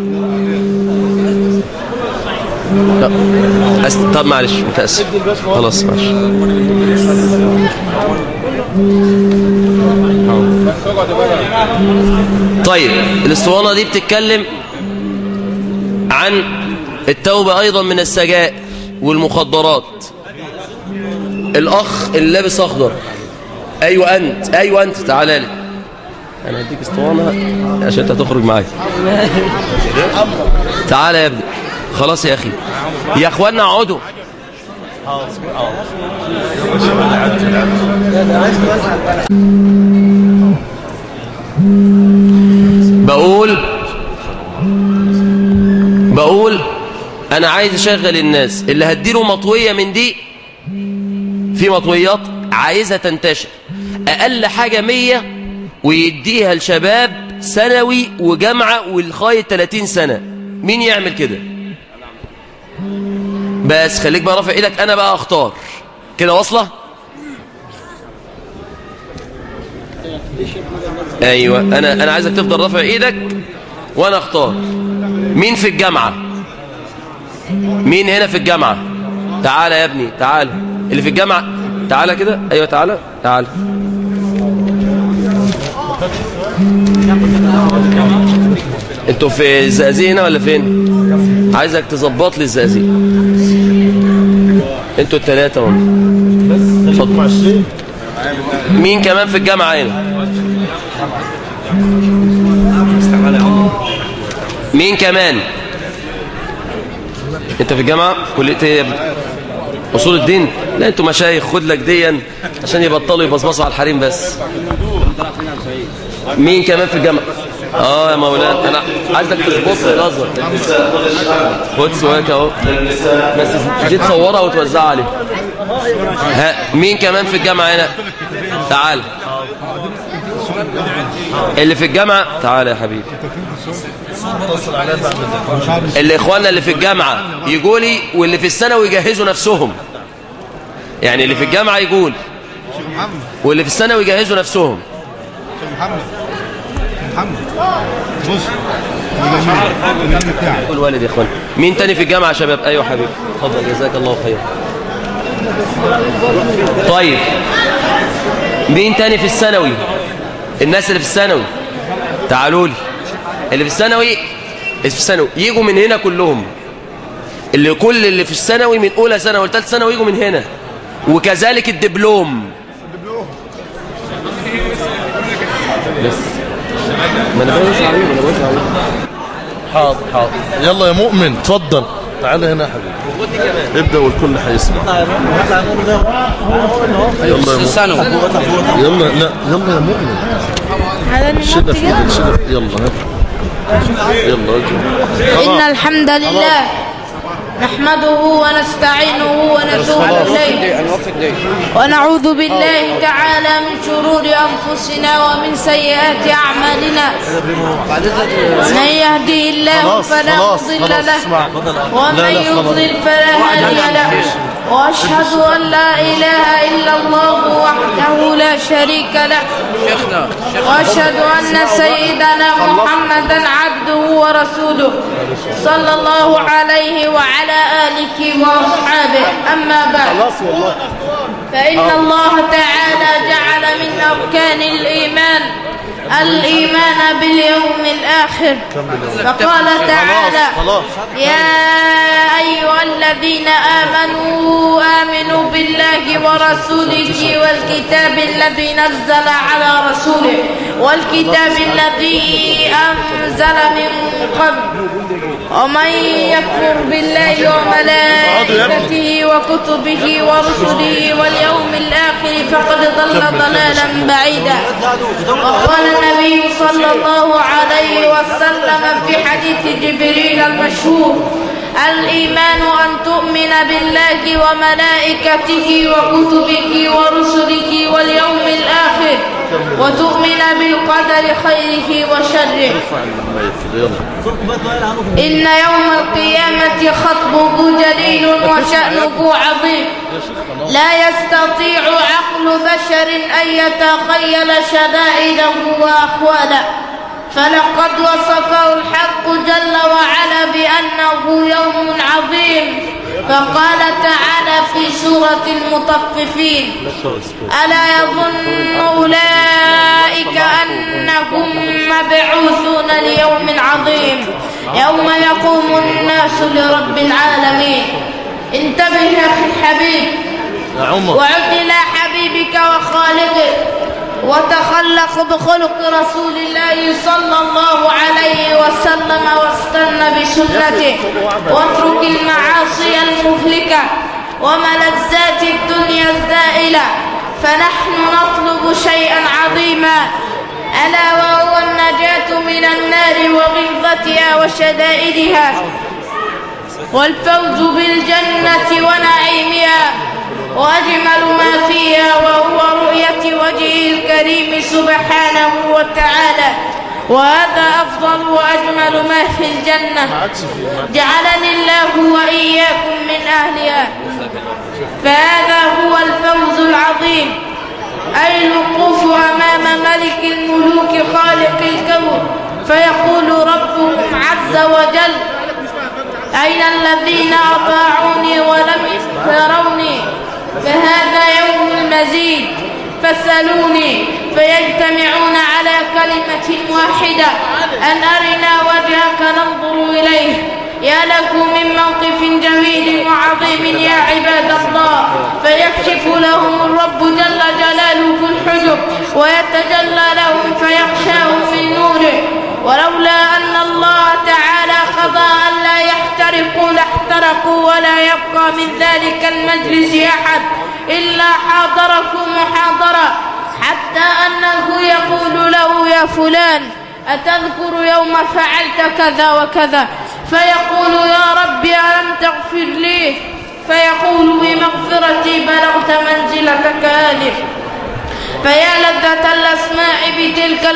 لا. أس... طب معلش متاسف خلاص معلش طيب الاسطوانه دي بتتكلم عن التوبه ايضا من السجائر والمخدرات الاخ اللي لابس اخضر ايوه انت ايوه انت تعالى لي انا هديك اسطوانه عشان انت هتخرج معايا تعالى يا ابني خلاص يا اخي يا اخوانا اقعدوا بقول بقول انا عايز اشغل الناس اللي هديله مطويه من دي في مطويات عايزها تنتشر اقل حاجه 100 ويديها لشباب ثانوي وجامعه ولغايه 30 سنه مين يعمل كده بس خليك بقى رافع ايدك انا بقى اختار كده واصله ايوه انا انا عايزك تفضل رافع ايدك وانا اختار مين في الجامعه مين هنا في الجامعه تعالى يا ابني تعالى اللي في الجامعه تعالى كده ايوه تعالى تعالى انتوا في الزقازيق هنا ولا فين عايزك تظبط لي الزقازيق انتوا الثلاثه هم اتفضل مين كمان في الجامعه هنا مين كمان انت في الجامعه كليه ايه يا ابني اصول الدين لا انتوا مشايخ خد لك ديا عشان يبطلوا يبصبصوا على الحريم بس مين كمان في الجامعه اه يا مولانا انا عايزك تظبط لي الازهر خد سواك اهو بس تيجي تصورها وتوزعها عليه ها مين كمان في الجامعه هنا تعال اللي في الجامعه تعال يا حبيبي اللي اخواننا اللي في الجامعه يجوا لي واللي في الثانوي يجهزوا نفسهم يعني اللي في الجامعه يقول واللي في الثانوي يجهزوا نفسهم محمد محمد بص الجميل بتاعك قول والد يا اخوان مين تاني في الجامعه يا شباب ايوه حبيبي اتفضل جزاك الله خير طيب مين تاني في الثانوي الناس اللي في الثانوي تعالوا لي اللي في الثانوي اللي في الثانوي يجوا من هنا كلهم اللي كل اللي في الثانوي من اولى ثانوي لثالث ثانوي يجوا من هنا وكذلك الدبلوم ما انا بقول عليهم انا بقول عليهم حاضر حاضر يلا يا مؤمن اتفضل تعال هنا يا حبيبي ابدا والكل هيسمع يلا يا مؤمن يلا لا يلا يا مؤمن شده في ايدك شده في- يلا ها. يلا اجي إن الحمد لله نحمده ونستعينه ونتوب إليه ونعوذ بالله تعالى من شرور أنفسنا ومن سيئات أعمالنا من يهدي الله خلاص فلا خلاص مضل خلاص له اسمع ومن لا لا خلاص يضلل فلا هادي له وأشهد أن لا إله إلا الله وحده لا شريك له وأشهد أن سيدنا محمدا عبده ورسوله صلى الله عليه وعلى آله وأصحابه أما بعد فإن الله تعالى جعل من أركان الإيمان الإيمان باليوم الآخر فقال تعالى خلاص يا أيها الذين آمنوا آمنوا بالله ورسوله والكتاب الذي نزل على رسوله والكتاب الذي أنزل من قبل ومن يكفر بالله وملائكته وكتبه ورسله واليوم الآخر فقد ضل ضلالا بعيدا وقال النبي صلى الله عليه وسلم في حديث جبريل المشهور الإيمان أن تؤمن بالله وملائكته وكتبه ورسله واليوم الآخر وتؤمن بالقدر خيره وشره إن يوم القيامة خطبه جليل وشأنه عظيم لا يستطيع عقل بشر أن يتخيل شدائده وأحواله فلقد وصفه الحق جل وعلا بأنه يوم عظيم فقال تعالى في سورة المطففين ألا يظن أولئك أنهم مبعوثون ليوم عظيم يوم يقوم الناس لرب العالمين انتبه يا أخي الحبيب يا عمر وعد إلى حبيبك وخالقك وتخلق بخلق رسول الله صلى الله عليه وسلم واستنى بسنته واترك المعاصي المهلكة وملذات الدنيا الزائلة فنحن نطلب شيئا عظيما ألا وهو النجاة من النار وغلظتها وشدائدها والفوز بالجنة ونعيمها وأجمل ما فيها وهو رؤية وجهه الكريم سبحانه وتعالى وهذا أفضل وأجمل ما في الجنة جعلني الله وإياكم من أهلها فهذا هو الفوز العظيم أي الوقوف أمام ملك الملوك خالق الكون فيقول ربكم عز وجل أين الذين أطاعوني ولم يروني فهذا يوم المزيد فاسألوني فيجتمعون على كلمة واحدة أن أرنا وجهك ننظر إليه يا له من موقف جميل وعظيم يا عباد الله فيكشف لهم الرب جل جلاله الحجب ويتجلى لهم فيغشاهم من نوره ولولا أن الله تعالى قضى أن لا يحترقوا لاحترقوا ولا يبقى من ذلك المجلس أحد إلا حاضركم محاضرة حتى أنه يقول له يا فلان أتذكر يوم فعلت كذا وكذا فيقول يا رب ألم تغفر لي فيقول بمغفرتي بلغت منزلتك هذه فيا لذة الأسماع بتلك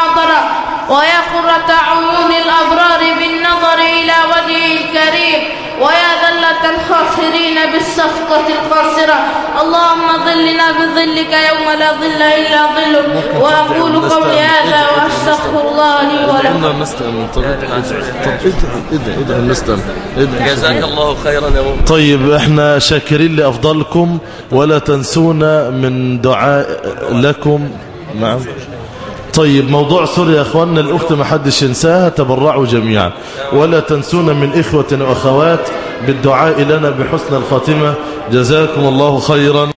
المحاضرة ويا قرة عيون الأبرار بالنظر إلى وجهه الكريم ويا ذلة الخاسرين بالصفقة الخاسرة اللهم ظلنا بظلك يوم لا ظل إلا ظلك وأقول قولي هذا وأستغفر الله لي ولكم قلنا نستأمن طب طب ادعي ادعي ادعي نستأمن ادعي جزاك الله خيرا يا مؤمن طيب احنا شاكرين لأفضلكم ولا تنسونا من دعاء لكم نعم طيب موضوع سوريا يا اخواننا الاخت ما حدش ينساها تبرعوا جميعا ولا تنسونا من اخوة واخوات بالدعاء لنا بحسن الخاتمة جزاكم الله خيرا